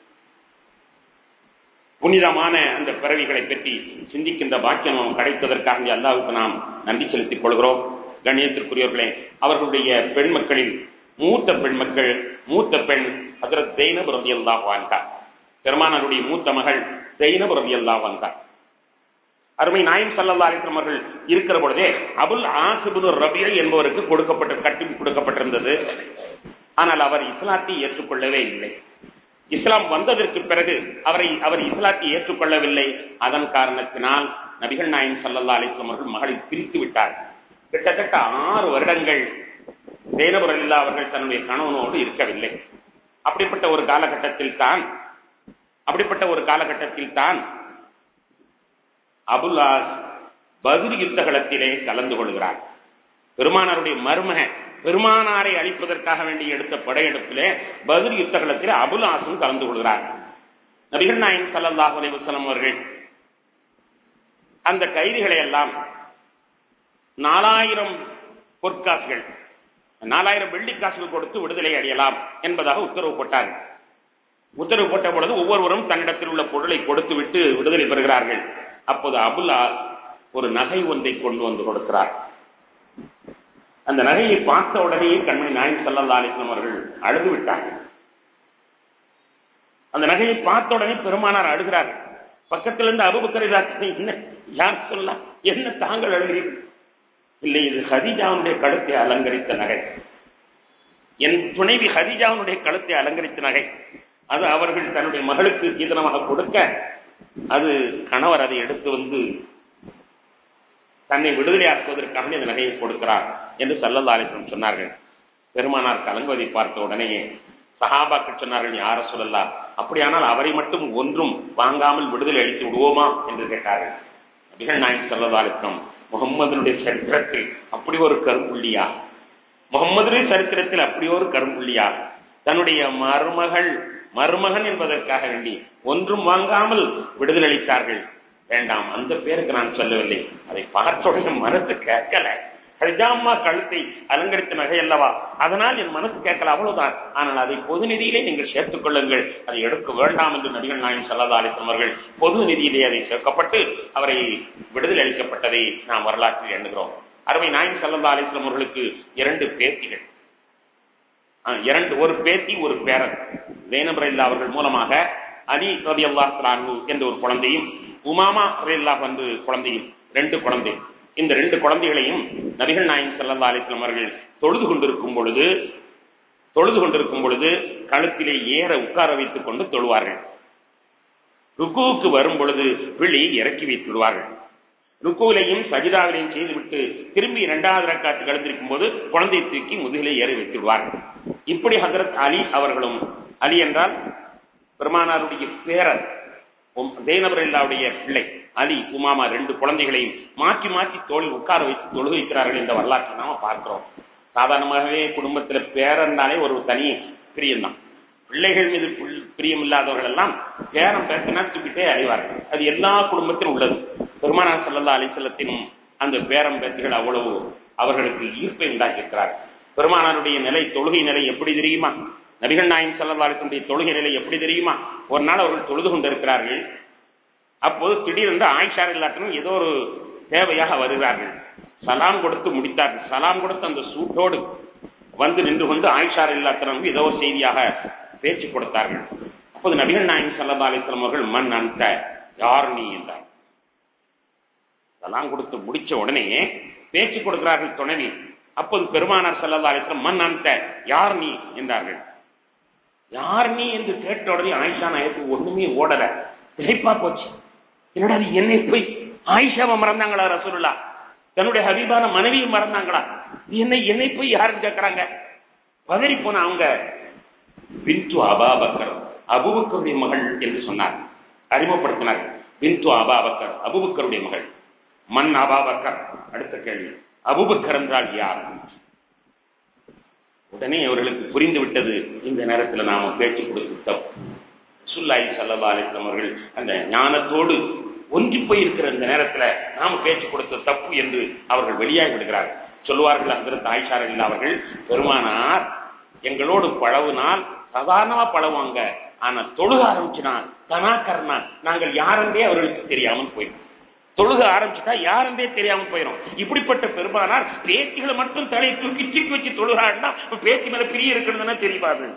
புனிதமான அந்த பிறவிகளை பற்றி சிந்திக்கின்ற பாக்கியம் நாம் கிடைத்ததற்காக அல்லாவுக்கு நாம் நன்றி செலுத்திக் கொள்கிறோம் கண்ணியத்திற்குரியவர்களே அவர்களுடைய பெண் மக்களில் மூத்த பெண் மக்கள் மூத்த பெண் ஹதரத் ஜெயினப் ரவி அல்லா வாழ்ந்தார் பெருமானருடைய மூத்த மகள் ஜெயினப் ரவி அல்லா வந்தார் அருமை நாயம் சல்லா அலிஸ்லாம் அவர்கள் இருக்கிற பொழுதே அபுல் ஆசிபுல் ரபியல் என்பவருக்கு கொடுக்கப்பட்ட கட்டி கொடுக்கப்பட்டிருந்தது ஆனால் அவர் இஸ்லாத்தை ஏற்றுக்கொள்ளவே இல்லை இஸ்லாம் வந்ததற்கு பிறகு அவரை அவர் இஸ்லாத்தை ஏற்றுக்கொள்ளவில்லை அதன் காரணத்தினால் நபிகள் நாயம் சல்லல்லா அலிஸ்லாம் அவர்கள் மகளை பிரித்து விட்டார் கிட்டத்தட்ட ஆறு வருடங்கள் தேனபுரல்லா அவர்கள் தன்னுடைய கணவனோடு இருக்கவில்லை அப்படிப்பட்ட ஒரு காலகட்டத்தில் தான் அப்படிப்பட்ட ஒரு காலகட்டத்தில் தான் அபுல்லாஸ் பதில் யுத்த களத்திலே கலந்து கொள்கிறார் பெருமானாருடைய மருமக பெருமானாரை அழிப்பதற்காக வேண்டி எடுத்த படையெடுப்பிலே பதில் யுத்த களத்திலே அபுல்லாசும் கலந்து கொள்கிறார் நபிகள் நாயன் சல்லாஹ் அலைவசலம் அவர்கள் அந்த கைதிகளை எல்லாம் நாலாயிரம் பொற்காசுகள் நாலாயிரம் வெள்ளிக்காசுகள் கொடுத்து விடுதலை அடையலாம் என்பதாக உத்தரவு போட்டார் உத்தரவு போட்ட பொழுது ஒவ்வொருவரும் தன்னிடத்தில் உள்ள பொருளை கொடுத்து விட்டு விடுதலை பெறுகிறார்கள் அப்போது அபுல்லா ஒரு நகை ஒன்றை கொண்டு வந்து கொடுக்கிறார் அந்த நகையை பார்த்த உடனேயே கண்மணி நாயன் சல்லா அலிஸ்லாம் அவர்கள் அழுது விட்டார்கள் அந்த நகையை பார்த்த உடனே பெருமானார் அழுகிறார் பக்கத்தில் இருந்து அபுபக்கரை என்ன யார் சொல்லலாம் என்ன தாங்கள் அழுகிறீர்கள் இல்லை இது ஹதிஜாவுடைய கழுத்தை அலங்கரித்த நகை என் துணைவி ஹதிஜாவுடைய கழுத்தை அலங்கரித்த நகை அது அவர்கள் தன்னுடைய மகளுக்கு கீதனமாக கொடுக்க அது கணவர் அதை எடுத்து வந்து தன்னை விடுதலையாக்குவதற்காக இந்த நகையை கொடுக்கிறார் என்று சல்லல்லாலிசம் சொன்னார்கள் பெருமானார் கலங்குவதை பார்த்த உடனேயே சஹாபாக்கள் சொன்னார்கள் யார சொல்லலாம் அப்படியானால் அவரை மட்டும் ஒன்றும் வாங்காமல் விடுதலை அளித்து விடுவோமா என்று கேட்டார்கள் நபிகள் நாயகம் சொல்லதாலித்தம் முகம்மதனுடைய சரித்திரத்தில் அப்படி ஒரு கரும்புள்ளியா முகம்மதுடைய சரித்திரத்தில் அப்படி ஒரு கரும்புள்ளியா தன்னுடைய மருமகள் மருமகன் என்பதற்காக வேண்டி ஒன்றும் வாங்காமல் விடுதலை அளித்தார்கள் வேண்டாம் அந்த பேருக்கு நான் சொல்லவில்லை அதை பார்த்தோடைய மனசு கேட்கல ஹரிஜாமா கழுத்தை அலங்கரித்த நகை அல்லவா அதனால் என் மனசு கேட்கல அவ்வளவுதான் ஆனால் அதை பொது நிதியிலே நீங்கள் சேர்த்துக் கொள்ளுங்கள் அதை எடுக்க வேண்டாம் என்று நபிகள் நாயன் சல்லா அலிஸ்லாம் அவர்கள் பொது நிதியிலே அதை சேர்க்கப்பட்டு அவரை விடுதலை அளிக்கப்பட்டதை நாம் வரலாற்றில் எண்ணுகிறோம் அருமை நாயன் சல்லா அலிஸ்லாம் அவர்களுக்கு இரண்டு பேத்திகள் இரண்டு ஒரு பேத்தி ஒரு பேரன் ஜெயனபுரல்லா அவர்கள் மூலமாக அலி ரவி அல்லாஹ் என்ற ஒரு குழந்தையும் உமாமா ரல்லா வந்து குழந்தையும் ரெண்டு குழந்தை இந்த ரெண்டு குழந்தைகளையும் நபிகள் நாயகம் சல்லா அலிஸ்லாம் அவர்கள் தொழுது கொண்டிருக்கும் பொழுது தொழுது கொண்டிருக்கும் பொழுது கழுத்திலே ஏற உட்கார வைத்துக் கொண்டு தொழுவார்கள் ருக்குவுக்கு வரும் பொழுது விழி இறக்கி வைத்து விடுவார்கள் ருக்குவிலையும் சஜிதாவிலையும் செய்துவிட்டு திரும்பி இரண்டாவது ரக்காத்து கலந்திருக்கும் போது குழந்தை தூக்கி முதுகிலே ஏற வைத்து விடுவார்கள் இப்படி ஹசரத் அலி அவர்களும் அலி என்றால் பெருமானாருடைய பேரர் தேனபரில்லாவுடைய பிள்ளை அலி உமாமா ரெண்டு குழந்தைகளையும் மாற்றி மாற்றி தோளில் உட்கார வைத்து தொழு வைக்கிறார்கள் என்ற வரலாற்றை நாம பார்க்கிறோம் சாதாரணமாகவே குடும்பத்துல பேரன்னாலே ஒரு தனி பிரியம்தான் பிள்ளைகள் மீது பிரியம் இல்லாதவர்கள் எல்லாம் பேரம் பேசினா தூக்கிட்டே அடைவார்கள் அது எல்லா குடும்பத்திலும் உள்ளது பெருமானார் சல்லா அலிசல்லத்தின் அந்த பேரம் பேச்சுகள் அவ்வளவு அவர்களுக்கு ஈர்ப்பை உண்டாக்கி இருக்கிறார்கள் பெருமானாருடைய நிலை தொழுகை நிலை எப்படி தெரியுமா நபிகள் நாயம் சல்லா அலிசனுடைய தொழுகை நிலை எப்படி தெரியுமா ஒரு நாள் அவர்கள் தொழுது கொண்டிருக்கிறார்கள் அப்போது திடீரென்று ஆயிஷா இல்லாட்டனும் ஏதோ ஒரு தேவையாக வருகிறார்கள் சலாம் கொடுத்து முடித்தார்கள் சலாம் கொடுத்து அந்த சூட்டோடு வந்து நின்று கொண்டு ஆயிஷா இல்லாத்தனுக்கு ஏதோ ஒரு செய்தியாக பேச்சு கொடுத்தார்கள் அப்போது நபிகள் நாயகம் சல்லா அலிஸ்லாம் அவர்கள் மண் அந்த யார் நீ என்றார் சலாம் கொடுத்து முடிச்ச உடனே பேச்சு கொடுக்கிறார்கள் துணைவி அப்போது பெருமானார் சல்லா அலிஸ்லாம் மண் அந்த யார் நீ என்றார்கள் யார் நீ என்று கேட்ட உடனே ஆயிஷா நாயத்துக்கு ஒண்ணுமே ஓடல திகைப்பா போச்சு என்னடா அது என்னை போய் ஆயிஷாவை மறந்தாங்களா ரசூலுல்லா தன்னுடைய ஹபீபான மனைவியும் மறந்தாங்களா என்னை என்னை போய் யாருன்னு கேட்கறாங்க பதறி போன அவங்க பிந்து அபாபக்கர் அபுபக்கருடைய மகள் என்று சொன்னார் அறிமுகப்படுத்தினார் பிந்து அபாபக்கர் அபுபக்கருடைய மகள் மண் அபாபக்கர் அடுத்த கேள்வி அபுபக்கர் என்றால் யார் உடனே அவர்களுக்கு புரிந்து விட்டது இந்த நேரத்தில் நாம பேச்சு கொடுத்து தப்பு சுல்லாய் சல்லா அலிஸ்லாம் அவர்கள் அந்த ஞானத்தோடு ஒன்றி போயிருக்கிற இந்த நேரத்துல நாம பேச்சு கொடுத்த தப்பு என்று அவர்கள் வெளியாகி விடுகிறார்கள் சொல்லுவார்கள் அங்கிருந்த ஆயிஷாரில் அவர்கள் பெருமானார் எங்களோடு பழவுனால் சாதாரணமா பழகுவாங்க ஆனா தொழுக ஆரம்பிச்சுனா தனாக்கர்னா நாங்கள் யாரென்றே அவர்களுக்கு தெரியாமல் போயிடும் தொழுக ஆரம்பிச்சுட்டா யாரென்றே தெரியாமல் போயிடும் இப்படிப்பட்ட பெருமானார் பேத்திகளை மட்டும் தலையை தூக்கி தூக்கி வச்சு தொழுகாருன்னா பேத்தி மேல பிரிய இருக்கிறதுன்னா தெரியாது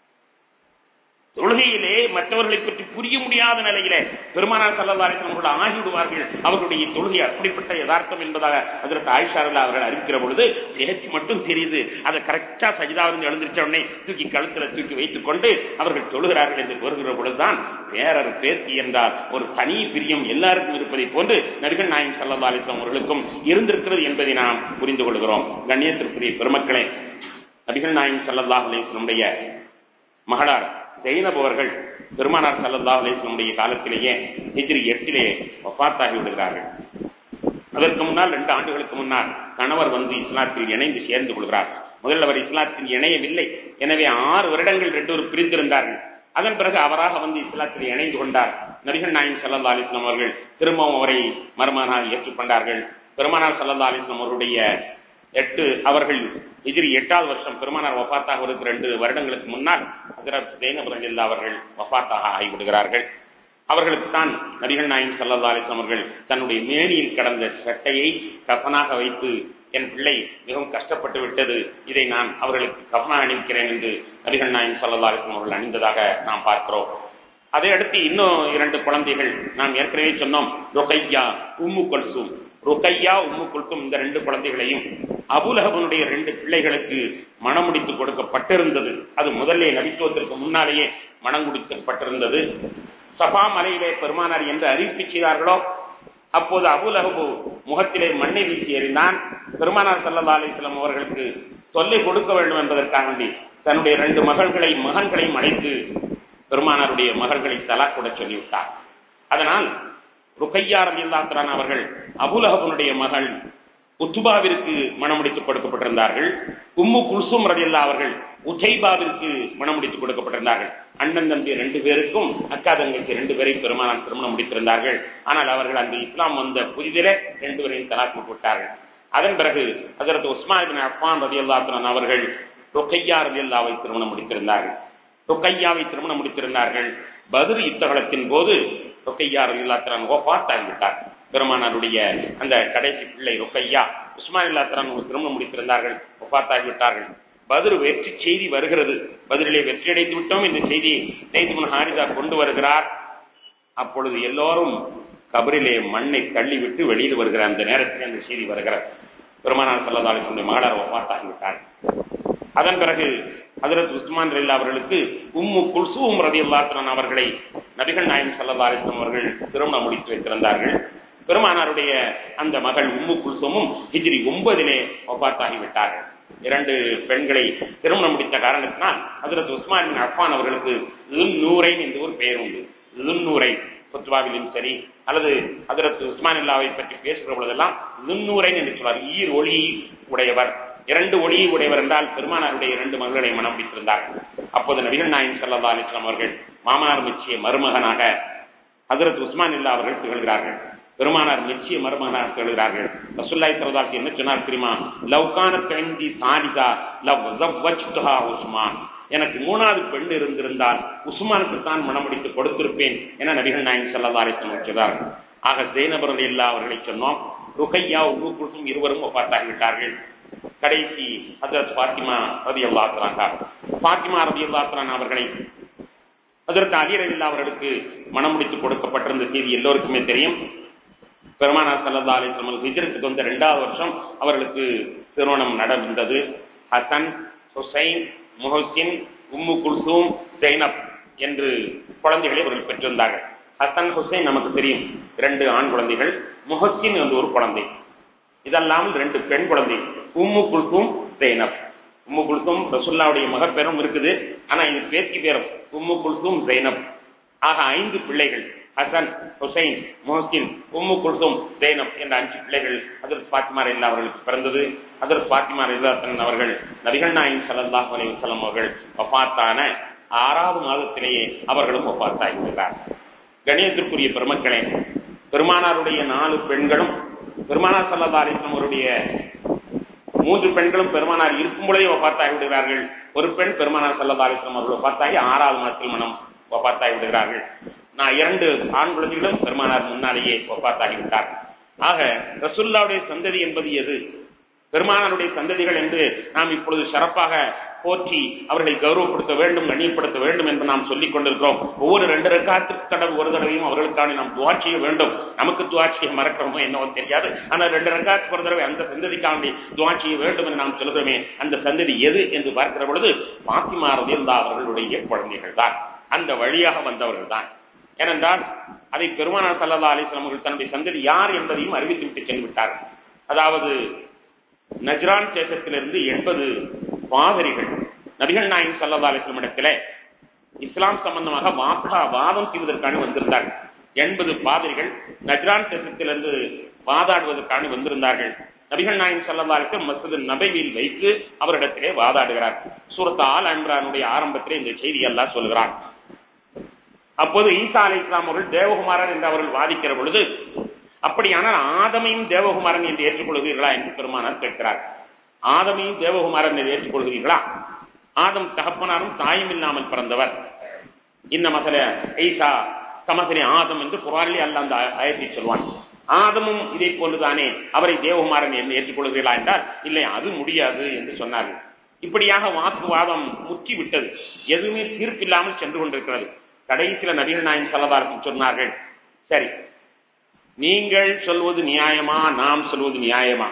தொழுகையிலே மற்றவர்களை பற்றி புரிய முடியாத நிலையில பெருமானார் சல்லவாரிசம் அவர்கள் ஆகிவிடுவார்கள் அவர்களுடைய தொழுகை அப்படிப்பட்ட யதார்த்தம் என்பதாக அதற்கு ஆயிஷாரில் அவர்கள் அறிவிக்கிற பொழுது பேச்சு மட்டும் தெரியுது அதை கரெக்டா சஜிதாவிலிருந்து எழுந்திருச்ச உடனே தூக்கி கழுத்துல தூக்கி வைத்துக் கொண்டு அவர்கள் தொழுகிறார்கள் என்று கூறுகிற பொழுதுதான் வேறொரு பேத்தி என்றால் ஒரு தனி பிரியம் எல்லாருக்கும் இருப்பதை போன்று நபிகள் நாயம் சல்லா அலிஸ்லாம் அவர்களுக்கும் இருந்திருக்கிறது என்பதை நாம் புரிந்து கொள்கிறோம் கண்ணியத்திற்குரிய பெருமக்களே நபிகள் நாயம் சல்லா அலிஸ்லமுடைய மகளார் ஜெயினப் அவர்கள் பெருமானார் சல்லா அலிஸ்லமுடைய காலத்திலேயே ஹிஜ்ரி எட்டிலே வஃத்தாகி விடுகிறார்கள் அதற்கு முன்னால் ரெண்டு ஆண்டுகளுக்கு முன்னால் கணவர் வந்து இஸ்லாத்தில் இணைந்து சேர்ந்து கொள்கிறார் முதல்ல அவர் இஸ்லாத்தில் இணையவில்லை எனவே ஆறு வருடங்கள் ரெண்டு ஒரு பிரிந்திருந்தார்கள் அதன் பிறகு அவராக வந்து இஸ்லாத்தில் இணைந்து கொண்டார் நபிகள் நாயம் சல்லா அலிஸ்லாம் அவர்கள் திரும்பவும் அவரை மருமகனாக ஏற்றுக்கொண்டார்கள் பெருமானார் சல்லா அலிஸ்லாம் அவருடைய எட்டு அவர்கள் எதிரி எட்டாவது வருஷம் பெருமானார் வஃபாத்தாக இருக்கிற ரெண்டு வருடங்களுக்கு முன்னால் ஹசரத் ஜெயினப் ரஜில்லா அவர்கள் வஃபாத்தாக ஆகிவிடுகிறார்கள் அவர்களுக்கு தான் நபிகள் நாயம் சல்லா அலிஸ்லாம் அவர்கள் தன்னுடைய மேனியில் கடந்த சட்டையை கஃனாக வைத்து என் பிள்ளை மிகவும் கஷ்டப்பட்டு விட்டது இதை நான் அவர்களுக்கு கஃனா அணிவிக்கிறேன் என்று நபிகள் நாயம் சல்லா அலிஸ்லாம் அவர்கள் அணிந்ததாக நாம் பார்க்கிறோம் அதை அடுத்து இன்னும் இரண்டு குழந்தைகள் நாம் ஏற்கனவே சொன்னோம் ருகையா உம்மு கொல்சும் ருகையா உம்மு கொல்சும் இந்த ரெண்டு குழந்தைகளையும் அபுலஹபனுடைய ரெண்டு பிள்ளைகளுக்கு மனம் முடித்து கொடுக்கப்பட்டிருந்தது அது முதல்ல நபித்துவத்திற்கு முன்னாலேயே மனம் முடிக்கப்பட்டிருந்தது சபா மலையிலே பெருமானார் என்று அறிவிப்பு செய்தார்களோ அப்போது அபுலஹபு முகத்திலே மண்ணை வீசி எறிந்தான் பெருமானார் சல்லா அலிஸ்லாம் அவர்களுக்கு தொல்லை கொடுக்க வேண்டும் என்பதற்காக வேண்டி தன்னுடைய ரெண்டு மகள்களை மகன்களையும் அழைத்து பெருமானாருடைய மகள்களை தலா கூட சொல்லிவிட்டார் அதனால் ருக்கையா ரலியல்லாஹு அவர்கள் அபுலஹபனுடைய மகள் உத்துபாவிற்கு மணமுடித்து கொடுக்கப்பட்டிருந்தார்கள் உம்மு குல்சும் ரலியல்லா அவர்கள் உதைபாவிற்கு மணமுடித்து கொடுக்கப்பட்டிருந்தார்கள் அண்ணன் தம்பி ரெண்டு பேருக்கும் அக்கா தங்கைக்கு ரெண்டு பேரை பெருமானார் திருமணம் முடித்திருந்தார்கள் ஆனால் அவர்கள் அந்த இஸ்லாம் வந்த புதிதிலே ரெண்டு பேரையும் தலாக்கு விட்டார்கள் அதன் பிறகு அதற்கு உஸ்மான் பின் அஃபான் ரலியல்லாஹு அவர்கள் ருக்கையா ரலியல்லாவை திருமணம் முடித்திருந்தார்கள் ருக்கையாவை திருமணம் முடித்திருந்தார்கள் பதில் யுத்தகலத்தின் போது ருக்கையா ரலியல்லாஹு ஓபாத்தாகிவிட்டார் பெருமானாருடைய அந்த கடைசி பிள்ளை ருக்கையா உஸ்மான் இல்லாத்திரான் திருமணம் முடித்திருந்தார்கள் ஒப்பாத்தாகிவிட்டார்கள் பதில் வெற்றி செய்தி வருகிறது பதிலே வெற்றி அடைந்து விட்டோம் இந்த செய்தியை நெய்துமன் ஹாரிதா கொண்டு வருகிறார் அப்பொழுது எல்லோரும் கபரிலே மண்ணை தள்ளிவிட்டு வெளியில் வருகிற அந்த நேரத்தில் அந்த செய்தி வருகிறது பெருமானார் சல்லதாலிசனுடைய மகளார் ஒப்பாத்தாகிவிட்டார் அதன் பிறகு ஹதரத் உஸ்மான் ரல்லா அவர்களுக்கு உம்மு குல்சூம் ரதி அல்லாத்தன் அவர்களை நபிகள் நாயம் சல்லா அலிஸ்லாம் அவர்கள் திருமணம் முடித்து வைத்திருந்தார்கள் பெருமானாருடைய அந்த மகள் உம்மு குல்சூமும் ஹிஜ்ரி ஒன்பதிலே ஒப்பாத்தாகிவிட்டார்கள் இரண்டு பெண்களை திருமணம் முடித்த காரணத்தினால் ஹதரத் உஸ்மான் பின் அஃபான் அவர்களுக்கு நூரைன் என்று ஒரு பெயர் உண்டு நூரை குத்வாவிலும் சரி அல்லது ஹதரத் உஸ்மான் இல்லாவை பற்றி பேசுகிற பொழுதெல்லாம் நுண்ணூரைன் என்று சொல்வார் ஈர் ஒளி உடையவர் இரண்டு ஒளியை உடையவர் என்றால் பெருமானாருடைய இரண்டு மகளை மனம் பிடித்திருந்தார்கள் அப்போது நபிகள் நாயம் சல்லா அலிஸ்லாம் அவர்கள் மாமனார் மிச்சிய மருமகனாக ஹசரத் உஸ்மான் இல்லா அவர்கள் திகழ்கிறார்கள் பெருமானார் நிச்சய மருமகனாக திகழ்கிறார்கள் ரசுல்லாய் சரதாக்கு என்ன சொன்னார் தெரியுமா லவ்கான பெண்டி சாரிதா லவ் உஸ்மான் எனக்கு மூணாவது பெண் இருந்திருந்தால் உஸ்மானுக்கு தான் மனமுடித்து கொடுத்திருப்பேன் என நபிகள் நாயன் சல்லா அலிஸ்லாம் சொல்கிறார்கள் ஆக ஜெயினபர் இல்லா அவர்களை சொன்னோம் ருகையா உபு குழுக்கும் இருவரும் ஒப்பாத்தாகிவிட்டார்கள் கடைசி ஹசரத் பாத்திமா ரதி அல்லாத்ராங்க பாத்திமா ரதி அல்லாத்ரான் அவர்களை அதற்கு அலிரவில்லா அவர்களுக்கு மனம் முடித்து கொடுக்கப்பட்டிருந்த செய்தி எல்லோருக்குமே தெரியும் பெருமானார் சல்லா அலிஸ்லாம் ஹிஜரத்துக்கு வந்த இரண்டாவது வருஷம் அவர்களுக்கு திருமணம் நடந்தது ஹசன் ஹுசைன் முஹசின் உம்மு குல்சூம் ஜெய்னப் என்று குழந்தைகளை அவர்கள் பெற்றிருந்தார்கள் ஹசன் ஹுசைன் நமக்கு தெரியும் இரண்டு ஆண் குழந்தைகள் முஹசின் என்று ஒரு குழந்தை இதெல்லாமல் ரெண்டு பெண் குழந்தை உம்மு குல்சும் ஜெய்னப் உம்மு குல்சும் ரசுல்லாவுடைய மகப்பேரும் இருக்குது ஆனா இது பேத்தி பேரும் உம்மு குல்சும் ஜெய்னப் ஆக ஐந்து பிள்ளைகள் ஹசன் ஹுசைன் முஹசின் உம்மு குல்சும் ஜெய்னப் என்ற அஞ்சு பிள்ளைகள் அதற்கு பாத்திமா இல்லா அவர்களுக்கு பிறந்தது அதற்கு பாத்திமா இல்லாத்தன் அவர்கள் நபிகள் நாயின் சல்லாஹ் அலி வசலம் அவர்கள் ஒப்பாத்தான ஆறாவது மாதத்திலேயே அவர்களும் ஒப்பாத்தாகிவிட்டார் கணியத்திற்குரிய பெருமக்களே பெருமானாருடைய நாலு பெண்களும் பெருமானார் சல்லா அலிஸ்லாம் அவருடைய மூன்று பெண்களும் பெருமானார் இருக்கும் பொழுதே ஒப்பாத்தாகி விடுகிறார்கள் ஒரு பெண் பெருமானார் சல்லா அலிஸ்லாம் அவர்கள் ஒப்பாத்தாகி ஆறாவது மாதத்தில் மனம் ஒப்பாத்தாகி விடுகிறார்கள் நான் இரண்டு ஆண் குழந்தைகளும் பெருமானார் முன்னாலேயே ஒப்பாத்தாகி விட்டார் ஆக ரசுல்லாவுடைய சந்ததி என்பது எது பெருமானாருடைய சந்ததிகள் என்று நாம் இப்பொழுது சிறப்பாக போற்றி அவர்களை கௌரவப்படுத்த வேண்டும் கண்ணியப்படுத்த வேண்டும் என்று நாம் சொல்லிக் கொண்டிருக்கிறோம் ஒவ்வொரு ரெண்டு ரெக்காத்துக்கு தடவை ஒரு தடவையும் அவர்களுக்கான நாம் துவா செய்ய வேண்டும் நமக்கு துவா செய்ய மறக்கிறோமோ என்னவோ தெரியாது ஆனால் ரெண்டு ரெக்காத்துக்கு ஒரு தடவை அந்த சந்ததிக்காண்டி துவா செய்ய வேண்டும் என்று நாம் சொல்கிறோமே அந்த சந்ததி எது என்று பார்க்கிற பொழுது பாத்திமா ரதியல்லா அவர்களுடைய குழந்தைகள் தான் அந்த வழியாக வந்தவர்கள் தான் ஏனென்றால் அதை பெருமானார் சல்லா அலிஸ்லாம் அவர்கள் தன்னுடைய சந்ததி யார் என்பதையும் அறிவித்து விட்டு சென்று விட்டார்கள் அதாவது நஜ்ரான் தேசத்திலிருந்து எண்பது பாதிரிகள் நபிகள் நாயகம் சல்லா அலிஸ்லாம் இடத்துல இஸ்லாம் சம்பந்தமாக வாக்கா வாதம் செய்வதற்கான வந்திருந்தார்கள் எண்பது பாதிரிகள் நஜ்ரான் தேசத்திலிருந்து வாதாடுவதற்கான வந்திருந்தார்கள் நபிகள் நாயகம் சல்லா அலிஸ்லாம் மசது நபைவில் வைத்து அவரிடத்திலே வாதாடுகிறார் சூரத் ஆல் அன்றானுடைய ஆரம்பத்திலே இந்த செய்தி எல்லாம் சொல்கிறான் அப்போது ஈசா அலி இஸ்லாம் அவர்கள் தேவகுமாரன் என்று அவர்கள் வாதிக்கிற பொழுது அப்படியானால் ஆதமையும் தேவகுமாரன் என்று ஏற்றுக்கொள்கிறீர்களா என்று பெருமானார் கேட்கிறார் ஆதமையும் தேவகுமாரன் என்று ஏற்றுக்கொள்கிறீர்களா ஆதம் தகப்பனாரும் தாயும் இல்லாமல் பிறந்தவர் இந்த மசல ஈசா கமசனி ஆதம் என்று குரானிலே அல்ல அந்த ஆயத்தை சொல்வான் ஆதமும் இதை போன்றுதானே அவரை தேவகுமாரன் என்று ஏற்றுக்கொள்கிறீர்களா என்றால் இல்லை அது முடியாது என்று சொன்னார்கள் இப்படியாக வாக்குவாதம் முற்றி விட்டது எதுவுமே தீர்ப்பில்லாமல் சென்று கொண்டிருக்கிறது கடைசியில நபிகள் நாயன் சல்லதாரத்தில் சொன்னார்கள் சரி நீங்கள் சொல்வது நியாயமா நாம் சொல்வது நியாயமா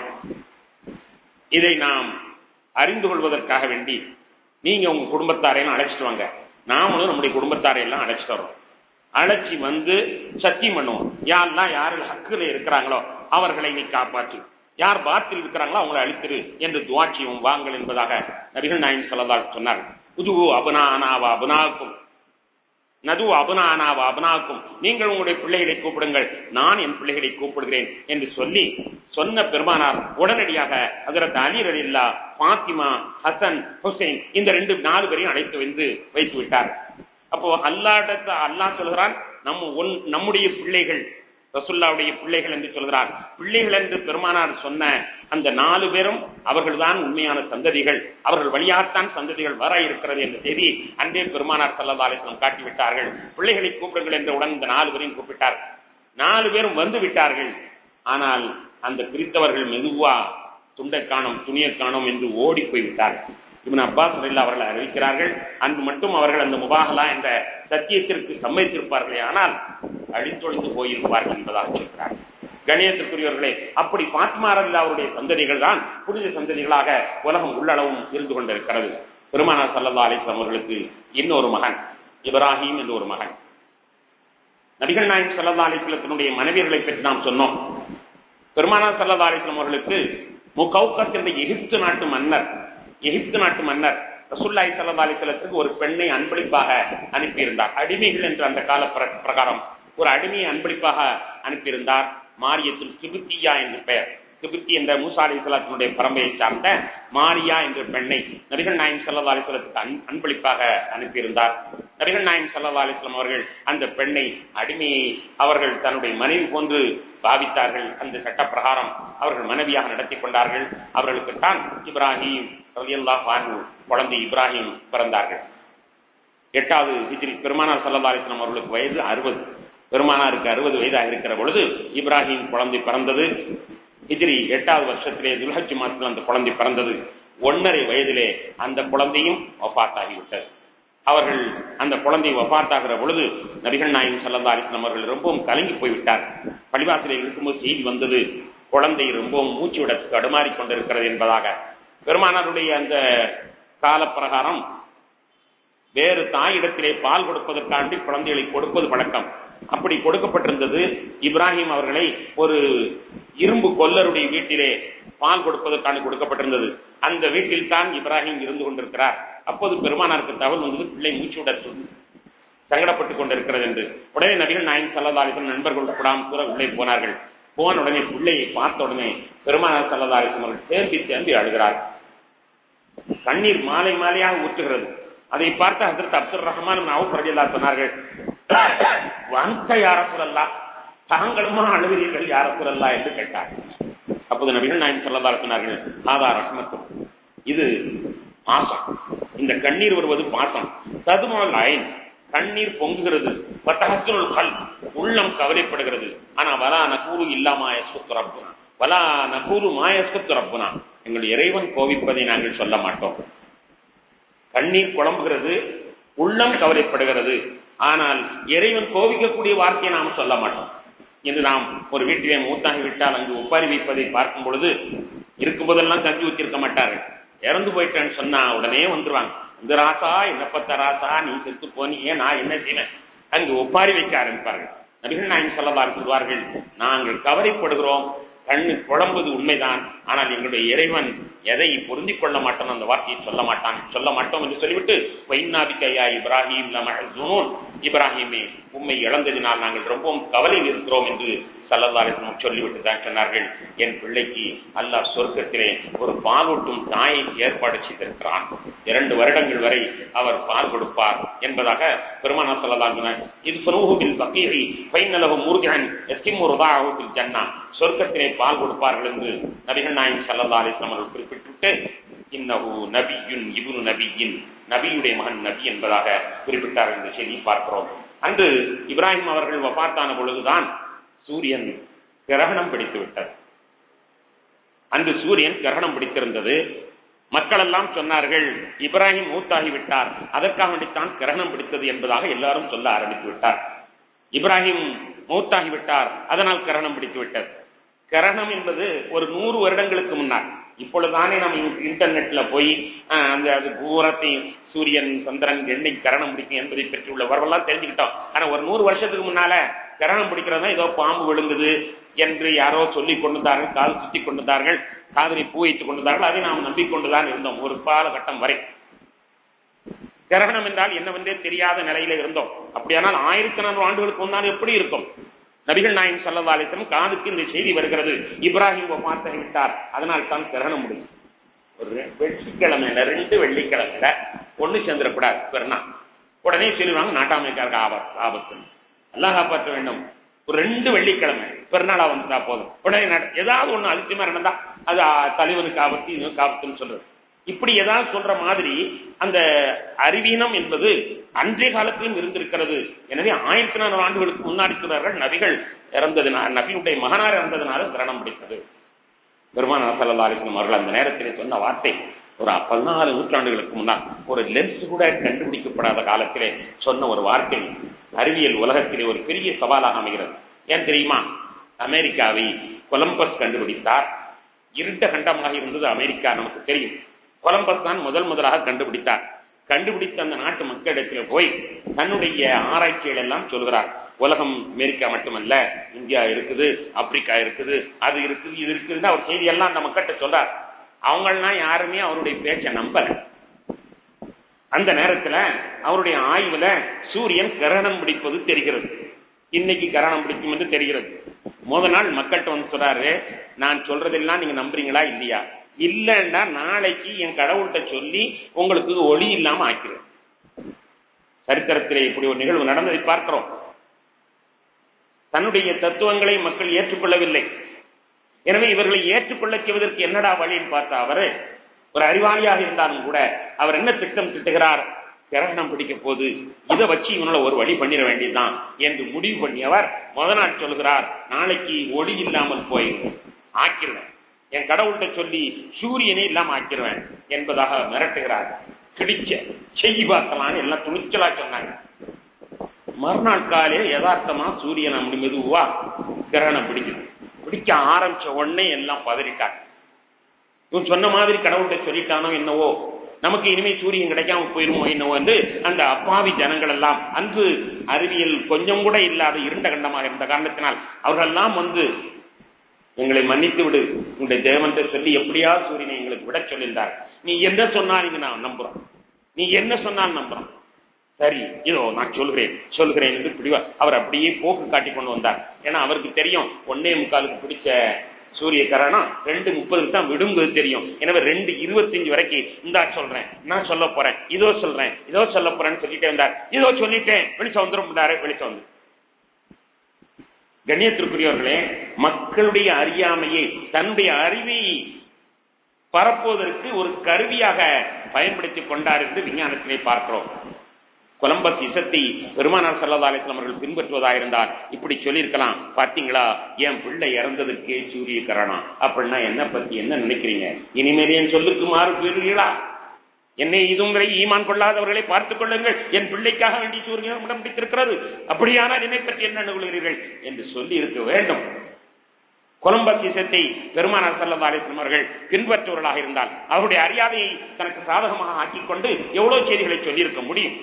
இதை நாம் அறிந்து கொள்வதற்காக வேண்டி நீங்க உங்க குடும்பத்தாரையெல்லாம் அழைச்சிட்டு வாங்க நாமளும் நம்முடைய குடும்பத்தாரையெல்லாம் அழைச்சிட்டு வரோம் அழைச்சி வந்து சத்தியம் பண்ணுவோம் யாரெல்லாம் யாரு ஹக்குல இருக்கிறாங்களோ அவர்களை நீ காப்பாற்று யார் பாத்தில் இருக்கிறாங்களோ அவங்களை அழித்திரு என்று துவாட்சியும் வாங்கள் என்பதாக நபிகள் நாயன் சொல்லதால் சொன்னார் உதுவு அபுனானாவா அபுனாக்கும் நது அபுனானாவா அபுனாக்கும் நீங்கள் உங்களுடைய பிள்ளைகளை கூப்பிடுங்கள் நான் என் பிள்ளைகளை கூப்பிடுகிறேன் என்று சொல்லி சொன்ன பெருமானார் உடனடியாக அதற்கு அலி ரலில்லா பாத்திமா ஹசன் ஹுசைன் இந்த ரெண்டு நாலு பேரையும் அழைத்து வந்து வைத்து விட்டார் அப்போ அல்லாடத்த அல்லாஹ் சொல்கிறான் நம்ம ஒன் நம்முடைய பிள்ளைகள் ரசுல்லாவுடைய பிள்ளைகள் என்று சொல்கிறார் பிள்ளைகள் என்று பெருமானார் சொன்ன அந்த நாலு பேரும் அவர்கள்தான் உண்மையான சந்ததிகள் அவர்கள் வழியாகத்தான் சந்ததிகள் வர இருக்கிறது என்ற செய்தி அன்றே பெருமானார் சல்லதாலேசனம் காட்டிவிட்டார்கள் பிள்ளைகளை கூப்பிடுங்கள் என்றவுடன் இந்த நாலு பேரையும் கூப்பிட்டார் நாலு பேரும் வந்து விட்டார்கள் ஆனால் அந்த பிரித்தவர்கள் மெதுவா துண்டை காணும் துணியை காணும் என்று ஓடி போய் விட்டார்கள் இவன் அப்பாஸ் ரலில்லா அவர்கள் அறிவிக்கிறார்கள் அன்று மட்டும் அவர்கள் அந்த முபாகலா என்ற சத்தியத்திற்கு சம்மதித்திருப்பார்களே ஆனால் அழித்தொழிந்து போயிருப்பார்கள் என்பதாக சொல்கிறார் கணியத்திற்குரியவர்களே அப்படி பாத்மா ரலில்லா அவருடைய சந்ததிகள் தான் புனித சந்ததிகளாக உலகம் உள்ளளவும் இருந்து கொண்டிருக்கிறது பெருமானார் சல்லல்லா அலிஸ்லாம் அவர்களுக்கு இன்னொரு மகன் இப்ராஹிம் என்று ஒரு மகன் நபிகள் நாயகம் சல்லல்லா அலிஸ்லத்தினுடைய மனைவியர்களை பற்றி நாம் சொன்னோம் பெருமானார் சல்லல்லா அலிஸ்லாம் அவர்களுக்கு முகவுக்கத் என்ற எகிப்து நாட்டு மன்னர் எகிப்து நாட்டு மன்னர் ரசுல்லாய் சல்லா அலிசலத்துக்கு ஒரு பெண்ணை அன்பளிப்பாக அனுப்பியிருந்தார் அடிமைகள் என்று அந்த கால பிரகாரம் ஒரு அடிமையை அன்பளிப்பாக அனுப்பியிருந்தார் மாரியத்தில் கிபுத்தியா என்று பெயர் கிபுத்தி என்ற மூசா அலி சலாத்தினுடைய பரம்பரையை சார்ந்த மாரியா என்ற பெண்ணை நபிகள் நாயம் சல்லா அலிஸ்லத்துக்கு அன்பளிப்பாக அனுப்பியிருந்தார் நபிகள் நாயம் சல்லா அலிஸ்லாம் அவர்கள் அந்த பெண்ணை அடிமையை அவர்கள் தன்னுடைய மனைவி போன்று பாவித்தார்கள் அந்த சட்ட பிரகாரம் அவர்கள் மனைவியாக நடத்தி கொண்டார்கள் அவர்களுக்கு தான் இப்ராஹிம் குழந்தை இப்ராஹிம் பிறந்தார்கள் எட்டாவது ஹிஜ்ரி பெருமானார் சல்லா அலிஸ்லாம் அவர்களுக்கு வயது அறுபது பெருமானாருக்கு அறுபது வயதாக இருக்கிற பொழுது இப்ராஹிம் குழந்தை பிறந்தது ஹிஜ்ரி எட்டாவது வருஷத்திலே துல்ஹஜ் மாதத்தில் அந்த குழந்தை பிறந்தது ஒன்னரை வயதிலே அந்த குழந்தையும் ஒப்பாத்தாகிவிட்டது அவர்கள் அந்த குழந்தை வபாத்தாகிற பொழுது நபிகள் நாயகம் சல்லா அலிஸ்லாம் அவர்கள் ரொம்பவும் கலங்கி போய்விட்டார் பழிவாசலில் இருக்கும்போது செய்தி வந்தது குழந்தை ரொம்பவும் மூச்சு விட தடுமாறி கொண்டிருக்கிறது என்பதாக பெருமானாருடைய அந்த கால பிரகாரம் வேறு தாயிடத்திலே பால் கொடுப்பதற்காண்டி குழந்தைகளை கொடுப்பது பழக்கம் அப்படி கொடுக்கப்பட்டிருந்தது இப்ராஹிம் அவர்களை ஒரு இரும்பு கொல்லருடைய வீட்டிலே பால் கொடுப்பதற்காண்டி கொடுக்கப்பட்டிருந்தது அந்த வீட்டில் தான் இப்ராஹிம் இருந்து கொண்டிருக்கிறார் அப்போது பெருமானாருக்கு தகவல் வந்தது பிள்ளை மூச்சு விட சங்கடப்பட்டுக் கொண்டிருக்கிறது என்று உடனே நபிகள் நாயன் சல்லதாலிசன் நண்பர்கள் கூடாமல் கூட உள்ளே போனார்கள் போன உடனே பிள்ளையை பார்த்த உடனே பெருமானார் சல்லதாலிசன் அவர்கள் தேம்பி தேம்பி அழுகிறார் கண்ணீர் மாலை மாலையாக ஊற்றுகிறது அதை பார்த்த ஹசரத் அப்துல் ரஹ்மான் அவுப் ரஜில்லா சொன்னார்கள் வந்த யார சொல்லல்லா தாங்களுமா அழுகிறீர்கள் யார சொல்லல்லா என்று கேட்டார் அப்போது நபிகள் நாயன் சல்லதா சொன்னார்கள் ஆதா ரஹ்மத்து இது பாசம் இந்த கண்ணீர் வருவது பாசம் ததுமால் அயன் கண்ணீர் பொங்குகிறது பத்தகத்தினுள் கல் உள்ளம் கவலைப்படுகிறது ஆனா வலா நகூறு இல்லாமாய சொத்து ரப்புனா வலா நகூறு மாய சொத்து ரப்புனா எங்கள் இறைவன் கோவிப்பதை நாங்கள் சொல்ல மாட்டோம் கண்ணீர் குழம்புகிறது உள்ளம் கவலைப்படுகிறது ஆனால் இறைவன் கோவிக்கக்கூடிய வார்த்தையை நாம் சொல்ல மாட்டோம் என்று நாம் ஒரு வீட்டிலே மூத்தாகி விட்டால் அங்கு ஒப்பாரி வைப்பதை பார்க்கும் பொழுது இருக்கும் போதெல்லாம் கஞ்சி ஊத்திருக்க மாட்டார்கள் இறந்து போயிட்டேன்னு சொன்னா உடனே வந்துருவாங்க இந்த ராசா என்ன பத்த ராசா நீ செத்து போனியே நான் என்ன செய்வேன் அங்கு ஒப்பாரி வைக்க ஆரம்பிப்பார்கள் நபிகள் நாயன் சொல்லவாறு சொல்வார்கள் நாங்கள் கவலைப்படுகிறோம் கண்ணு குழம்புது உண்மைதான் ஆனால் எங்களுடைய இறைவன் எதை பொருந்திக் கொள்ள மாட்டோம் அந்த வார்த்தையை சொல்ல மாட்டான் சொல்ல மாட்டோம் என்று சொல்லிவிட்டு வைநாபிக்கையா இப்ராஹிம் ஜுனூன் இப்ராஹிமே உண்மை இழந்ததினால் நாங்கள் ரொம்பவும் கவலையில் இருக்கிறோம் என்று சல்லல்லாஹிம் சொல்லிவிட்டு தான் சொன்னார்கள் என் பிள்ளைக்கு அல்லாஹ் சொர்க்கத்திலே ஒரு பாலூட்டும் தாயை ஏற்பாடு செய்திருக்கிறான் இரண்டு வருடங்கள் வரை அவர் பால் கொடுப்பார் என்பதாக பெருமானா சொல்லலாம் இது சுனூகுபில் பக்கீரி பைனலகு மூர்கன் எஸ்திமுருதாகுபில் ஜன்னா சொர்க்கத்திலே பால் கொடுப்பார்கள் என்று நபிகள் நாயகம் சல்லல்லா அலிஸ்லாம் அவர்கள் குறிப்பிட்டு இன்னஹு நபியுன் இபுனு நபியின் நபியுடைய மகன் நபி என்பதாக குறிப்பிட்டார் என்ற செய்தி பார்க்கிறோம் அன்று இப்ராஹிம் அவர்கள் வபாத்தான பொழுதுதான் சூரியன் கிரகணம் பிடித்து விட்டது அன்று சூரியன் கிரகணம் பிடித்திருந்தது மக்கள் எல்லாம் சொன்னார்கள் இப்ராஹிம் மூத்தாகி விட்டார் அதற்காக வேண்டித்தான் கிரகணம் பிடித்தது என்பதாக எல்லாரும் சொல்ல ஆரம்பித்து விட்டார் இப்ராஹிம் மூத்தாகி விட்டார் அதனால் கிரகணம் பிடித்து விட்டது கிரகணம் என்பது ஒரு நூறு வருடங்களுக்கு முன்னால் இப்பொழுதுதானே நம்ம இன்டர்நெட்ல போய் அந்த அது பூரத்தை சூரியன் சந்திரன் எண்ணெய் கரணம் பிடிக்கும் என்பதை பற்றி உள்ள வரவெல்லாம் தெரிஞ்சுக்கிட்டோம் ஆனா ஒரு நூறு வருஷத்துக்கு முன்னால கரணம் பிடிக்கிறதா ஏதோ பாம்பு விழுங்குது என்று யாரோ சொல்லிக் கொண்டிருந்தார்கள் கால் சுத்தி கொண்டிருந்தார்கள் காதலை பூ வைத்துக் கொண்டிருந்தார்கள் அதை நாம் நம்பிக்கொண்டுதான் இருந்தோம் ஒரு காலகட்டம் வரை கிரகணம் என்றால் என்னவென்றே தெரியாத நிலையில இருந்தோம் அப்படியானால் ஆயிரத்தி நானூறு ஆண்டுகளுக்கு முன்னால் எப்படி இருக்கும் நபிகள் நாயகம் சல்லவாலிசம் காதுக்கு இந்த செய்தி வருகிறது இப்ராஹிம் பார்த்து விட்டார் அதனால் தான் கிரகணம் முடியும் ஒரு வெள்ளிக்கிழமை ரெண்டு வெள்ளிக்கிழமையில ஒண்ணு சேர்ந்துடக்கூடாது பெருனா உடனே சொல்லுவாங்க நாட்டாமைக்காருக்கு ஆபத்து ஆபத்து எல்லாம் காப்பாற்ற வேண்டும் ஒரு ரெண்டு வெள்ளிக்கிழமை பெருநாளா வந்துட்டா போதும் உடனே ஏதாவது ஒண்ணு அதிசயமா நடந்தா அது தலைவனுக்கு ஆபத்து இது ஆபத்துன்னு சொல்றது இப்படி ஏதாவது சொல்ற மாதிரி அந்த அறிவீனம் என்பது அன்றைய காலத்திலும் இருந்திருக்கிறது எனவே ஆயிரத்தி நானூறு ஆண்டுகளுக்கு முன்னாடி சொல்றார்கள் நபிகள் இறந்ததுனால நபியுடைய மகனார் இறந்ததுனால கிரணம் பிடித்தது பெருமான சல்லல்லாலிஸ்லம் அவர்கள் அந்த நேரத்திலே சொன்ன வார்த்தை ஒரு பதினாலு நூற்றாண்டுகளுக்கு முன்னால் ஒரு லென்ஸ் கூட கண்டுபிடிக்கப்படாத காலத்திலே சொன்ன ஒரு வார்த்தை அறிவியல் உலகத்திலே ஒரு பெரிய சவாலாக அமைகிறது ஏன் தெரியுமா அமெரிக்காவை கொலம்பஸ் கண்டுபிடித்தார் இருண்ட கண்டமாக இருந்தது அமெரிக்கா நமக்கு தெரியும் கொலம்பஸ் தான் முதல் முதலாக கண்டுபிடித்தார் கண்டுபிடித்த அந்த நாட்டு மக்களிடத்தில் போய் தன்னுடைய ஆராய்ச்சிகள் எல்லாம் சொல்கிறார் உலகம் அமெரிக்கா மட்டுமல்ல இந்தியா இருக்குது ஆப்பிரிக்கா இருக்குது அது இருக்குது இது இருக்குதுன்னு அவர் செய்தி எல்லாம் அந்த மக்கள்கிட்ட சொல்றார் அவங்கெல்லாம் யாருமே அவருடைய பேச்சை நம்பல அந்த நேரத்துல அவருடைய ஆய்வுல சூரியன் கிரகணம் பிடிப்பது தெரிகிறது இன்னைக்கு கிரகணம் பிடிக்கும் என்று தெரிகிறது முத நாள் மக்கள்கிட்ட வந்து சொல்றாரு நான் சொல்றதெல்லாம் நீங்க நம்புறீங்களா இல்லையா இல்லைன்னா நாளைக்கு என் கடவுள்கிட்ட சொல்லி உங்களுக்கு ஒளி இல்லாம ஆக்கிறேன் சரித்திரத்திலே இப்படி ஒரு நிகழ்வு நடந்ததை பார்க்கிறோம் தன்னுடைய தத்துவங்களை மக்கள் ஏற்றுக்கொள்ளவில்லை எனவே இவர்களை ஏற்றுக்கொள்ள செய்வதற்கு என்னடா வழின்னு பார்த்தா அவரு ஒரு அறிவாளியாக இருந்தாலும் கூட அவர் என்ன திட்டம் திட்டுகிறார் கிரகணம் பிடிக்க போது இதை வச்சு இவனால ஒரு வழி பண்ணிட வேண்டியதுதான் என்று முடிவு பண்ணியவர் முத நாள் சொல்கிறார் நாளைக்கு ஒளி இல்லாமல் போயிடும் ஆக்கிடுவேன் என் கடவுள்கிட்ட சொல்லி சூரியனே இல்லாம ஆக்கிடுவேன் என்பதாக மிரட்டுகிறார் கிடிச்ச செய்தி பார்க்கலான்னு எல்லாம் துணிச்சலா சொன்னாங்க மறுநாள் காலையில யதார்த்தமா சூரியன் அப்படி மெதுவா கிரகணம் பிடிக்குது பிடிக்க ஆரம்பிச்ச உடனே எல்லாம் பதறிட்டாங்க இவன் சொன்ன மாதிரி கடவுள்கிட்ட சொல்லிட்டானோ என்னவோ நமக்கு இனிமே சூரியன் கிடைக்காம போயிருமோ என்னவோ என்று அந்த அப்பாவி ஜனங்கள் எல்லாம் அன்பு அறிவியல் கொஞ்சம் கூட இல்லாத இருண்ட கண்டமாக இருந்த காரணத்தினால் அவர்கள் எல்லாம் வந்து எங்களை மன்னித்து விடு உங்களுடைய தேவன் சொல்லி எப்படியா சூரியனை எங்களுக்கு விட சொல்லியிருந்தார் நீ என்ன சொன்னால் இங்க நான் நம்புறோம் நீ என்ன சொன்னால் நம்புறோம் சரி இதோ நான் சொல்கிறேன் சொல்கிறேன் என்று பிடிவா அவர் அப்படியே போக்கு காட்டி கொண்டு வந்தார் ஏன்னா அவருக்கு தெரியும் ஒன்னே முக்காலுக்கு பிடிச்ச சூரிய கரணம் ரெண்டு முப்பதுக்கு தான் விடுங்கிறது தெரியும் எனவே ரெண்டு இருபத்தஞ்சு வரைக்கும் இந்தா சொல்றேன் நான் சொல்ல போறேன் இதோ சொல்றேன் இதோ சொல்ல போறேன்னு சொல்லிட்டே வந்தார் இதோ சொல்லிட்டேன் வெளிச்சம் வந்துடும் வெளிச்சம் வந்து கண்ணியத்திற்குரியவர்களே மக்களுடைய அறியாமையை தன்னுடைய அறிவை பரப்புவதற்கு ஒரு கருவியாக பயன்படுத்திக் கொண்டார் என்று விஞ்ஞானத்திலே பார்க்கிறோம் கொலம்பஸ் இசத்தை பெருமானார் சல்லதாலயத்தில் அவர்கள் பின்பற்றுவதாயிருந்தால் இப்படி சொல்லியிருக்கலாம் பாத்தீங்களா என் பிள்ளை இறந்ததற்கே சூரிய கரணம் அப்படின்னா என்ன பத்தி என்ன நினைக்கிறீங்க இனிமேல் என் சொல்லுக்கு மாறு பெறுகிறீர்களா என்னை இதுவும் வரை ஈமான் கொள்ளாதவர்களை பார்த்துக் கொள்ளுங்கள் என் பிள்ளைக்காக வேண்டி சூரியன் இடம் பிடித்திருக்கிறது அப்படியானால் என்னை பற்றி என்ன கொள்கிறீர்கள் என்று சொல்லி இருக்க வேண்டும் கொலம்பஸ் இசத்தை பெருமானார் சல்லா அலிஸ்லம் அவர்கள் பின்பற்றுவர்களாக இருந்தால் அவருடைய அறியாதையை தனக்கு சாதகமாக ஆக்கிக் கொண்டு எவ்வளவு செய்திகளை சொல்லியிருக்க முடியும்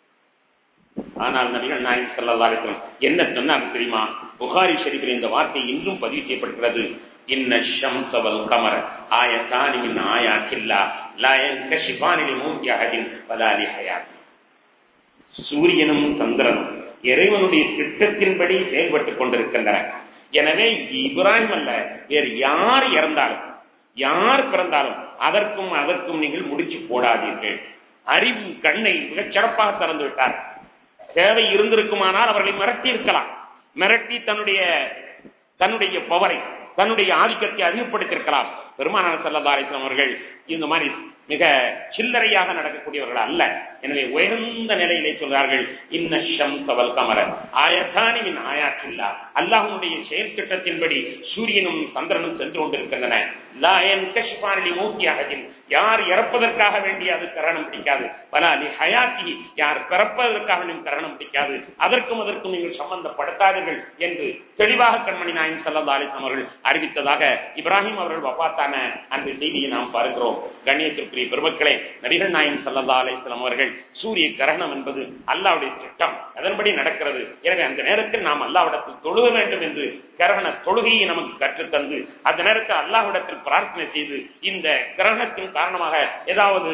ஆனால் நபிகள் நாயகம் சல்லா அலிஸ்லம் என்ன சொன்னார் தெரியுமா புகாரி ஷெரீஃபில் இந்த வார்த்தை இன்றும் பதிவு செய்யப்படுகிறது இன்ன ஷம்சவல் கமர ஆயத்தானி மின் ஆயாத்தில்லா லா யன்கஷிஃபானி லிமூத்தி அஹதின் வலா லிஹயாத் சூரியனும் சந்திரனும் இறைவனுடைய திட்டத்தின்படி செயல்பட்டுக் கொண்டிருக்கின்றன எனவே இப்ராஹிம் அல்ல வேறு யார் இறந்தாலும் யார் பிறந்தாலும் அதற்கும் அதற்கும் நீங்கள் முடிச்சு போடாதீர்கள் அறிவு கண்ணை மிகச் சிறப்பாக திறந்து விட்டார் தேவை இருந்திருக்குமானால் அவர்களை மிரட்டி இருக்கலாம் மிரட்டி தன்னுடைய தன்னுடைய பவரை தன்னுடைய ஆதிக்கத்தை அதிகப்படுத்தியிருக்கலாம் பெருமானார் சல்லதாரிசன் அவர்கள் இந்த மாதிரி மிக சில்லறையாக நடக்கக்கூடியவர்கள் அல்ல எனவே உயர்ந்த நிலையிலே சொல்கிறார்கள் இன்னஷம் தவல் கமர ஆயத்தானி மின் ஆயாற்றில்லா அல்லாஹனுடைய செயல் திட்டத்தின்படி சூரியனும் சந்திரனும் சென்று கொண்டிருக்கின்றன லாயன் கஷ்பானி மூக்கியாகதில் யார் இறப்பதற்காக வேண்டி அது கரணம் பிடிக்காது பலாலி ஹயாத்தி யார் பிறப்பதற்காக நீங்கள் கரணம் பிடிக்காது அதற்கும் அதற்கும் நீங்கள் சம்பந்தப்படுத்தாதீர்கள் என்று தெளிவாக கண்மணி நாயன் சல்லா அலிஸ்லாம் அவர்கள் அறிவித்ததாக இப்ராஹிம் அவர்கள் வபாத்தான அந்த செய்தியை நாம் பார்க்கிறோம் கண்ணியத்திற்குரிய பெருமக்களே நபிகள் நாயன் சல்லா அலிஸ்லாம் அவர்கள் சூரிய கிரகணம் என்பது அல்லாவுடைய திட்டம் அதன்படி நடக்கிறது எனவே அந்த நேரத்தில் நாம் அல்லாவிடத்தில் தொழுக வேண்டும் என்று கிரகண தொழுகையை நமக்கு கற்றுத்தந்து அந்த நேரத்தில் அல்லாஹ்விடத்தில் பிரார்த்தனை செய்து இந்த கிரகணத்தின் காரணமாக ஏதாவது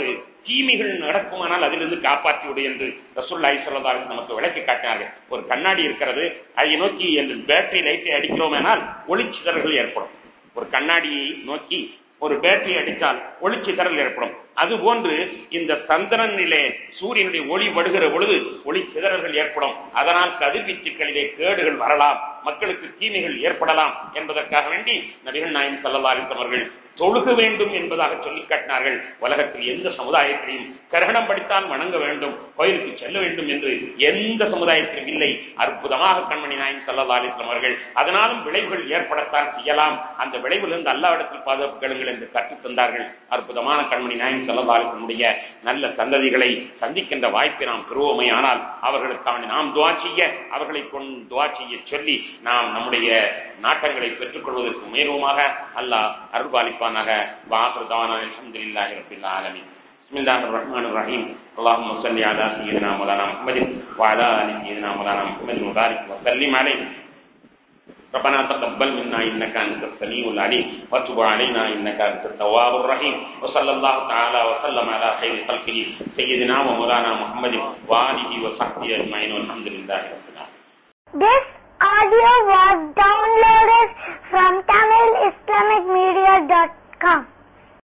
தீமைகள் நடக்குமானால் அதிலிருந்து காப்பாற்றி விடு என்று ரசூல்லாய் சொல்லதால் நமக்கு விளக்கி காட்டினார்கள் ஒரு கண்ணாடி இருக்கிறது அதை நோக்கி அந்த பேட்டரி லைட்டை அடிக்கிறோமேனால் ஒளிச்சிதறல்கள் ஏற்படும் ஒரு கண்ணாடியை நோக்கி ஒரு பேட்டரி அடித்தால் ஒளிச்சிதறல் ஏற்படும் அதுபோன்று இந்த சந்திரனிலே சூரியனுடைய ஒளி படுகிற பொழுது ஒளி சிதறல்கள் ஏற்படும் அதனால் கதிர்வீச்சுக்களிலே கேடுகள் வரலாம் மக்களுக்கு தீமைகள் ஏற்படலாம் என்பதற்காக வேண்டி நபிகள் நாயம் சல்லல்லாரின் அவர்கள் தொழுக வேண்டும் என்பதாக சொல்லி காட்டினார்கள் உலகத்தில் எந்த சமுதாயத்திலையும் கரகணம் படித்தான் வணங்க வேண்டும் கோயிலுக்கு செல்ல வேண்டும் என்று எந்த சமுதாயத்திலும் இல்லை அற்புதமாக கண்மணி நாயன் சல்லா அலிஸ்லாம் அவர்கள் அதனாலும் விளைவுகள் ஏற்படத்தான் செய்யலாம் அந்த விளைவிலிருந்து அல்லாவிடத்தில் பாதுகாப்பு கேளுங்கள் என்று கற்றுத் தந்தார்கள் அற்புதமான கண்மணி நாயன் சல்லா அலிஸ்லமுடைய நல்ல சந்ததிகளை சந்திக்கின்ற வாய்ப்பை நாம் பெறுவோமே ஆனால் அவர்களுக்கான நாம் துவா செய்ய அவர்களை கொண்டு துவா செய்ய சொல்லி நாம் நம்முடைய நாட்டங்களை பெற்றுக் கொள்வதற்கு முயல்வோமாக அல்லாஹ் அருள்பாலிப்பானாக வாசர்தான அலமதுல்லாஹி ரபில் ஆலமீன் بسم الله الرحمن الرحيم اللهم صل على سيدنا مولانا محمد وعلى ال سيدنا مولانا محمد وبارك وسلم عليه ربنا تقبل منا انك انت السميع العليم وتب علينا انك انت التواب الرحيم وصلى الله تعالى وسلم على خير خلقه سيدنا ومولانا محمد واله وصحبه اجمعين والحمد لله رب العالمين This audio was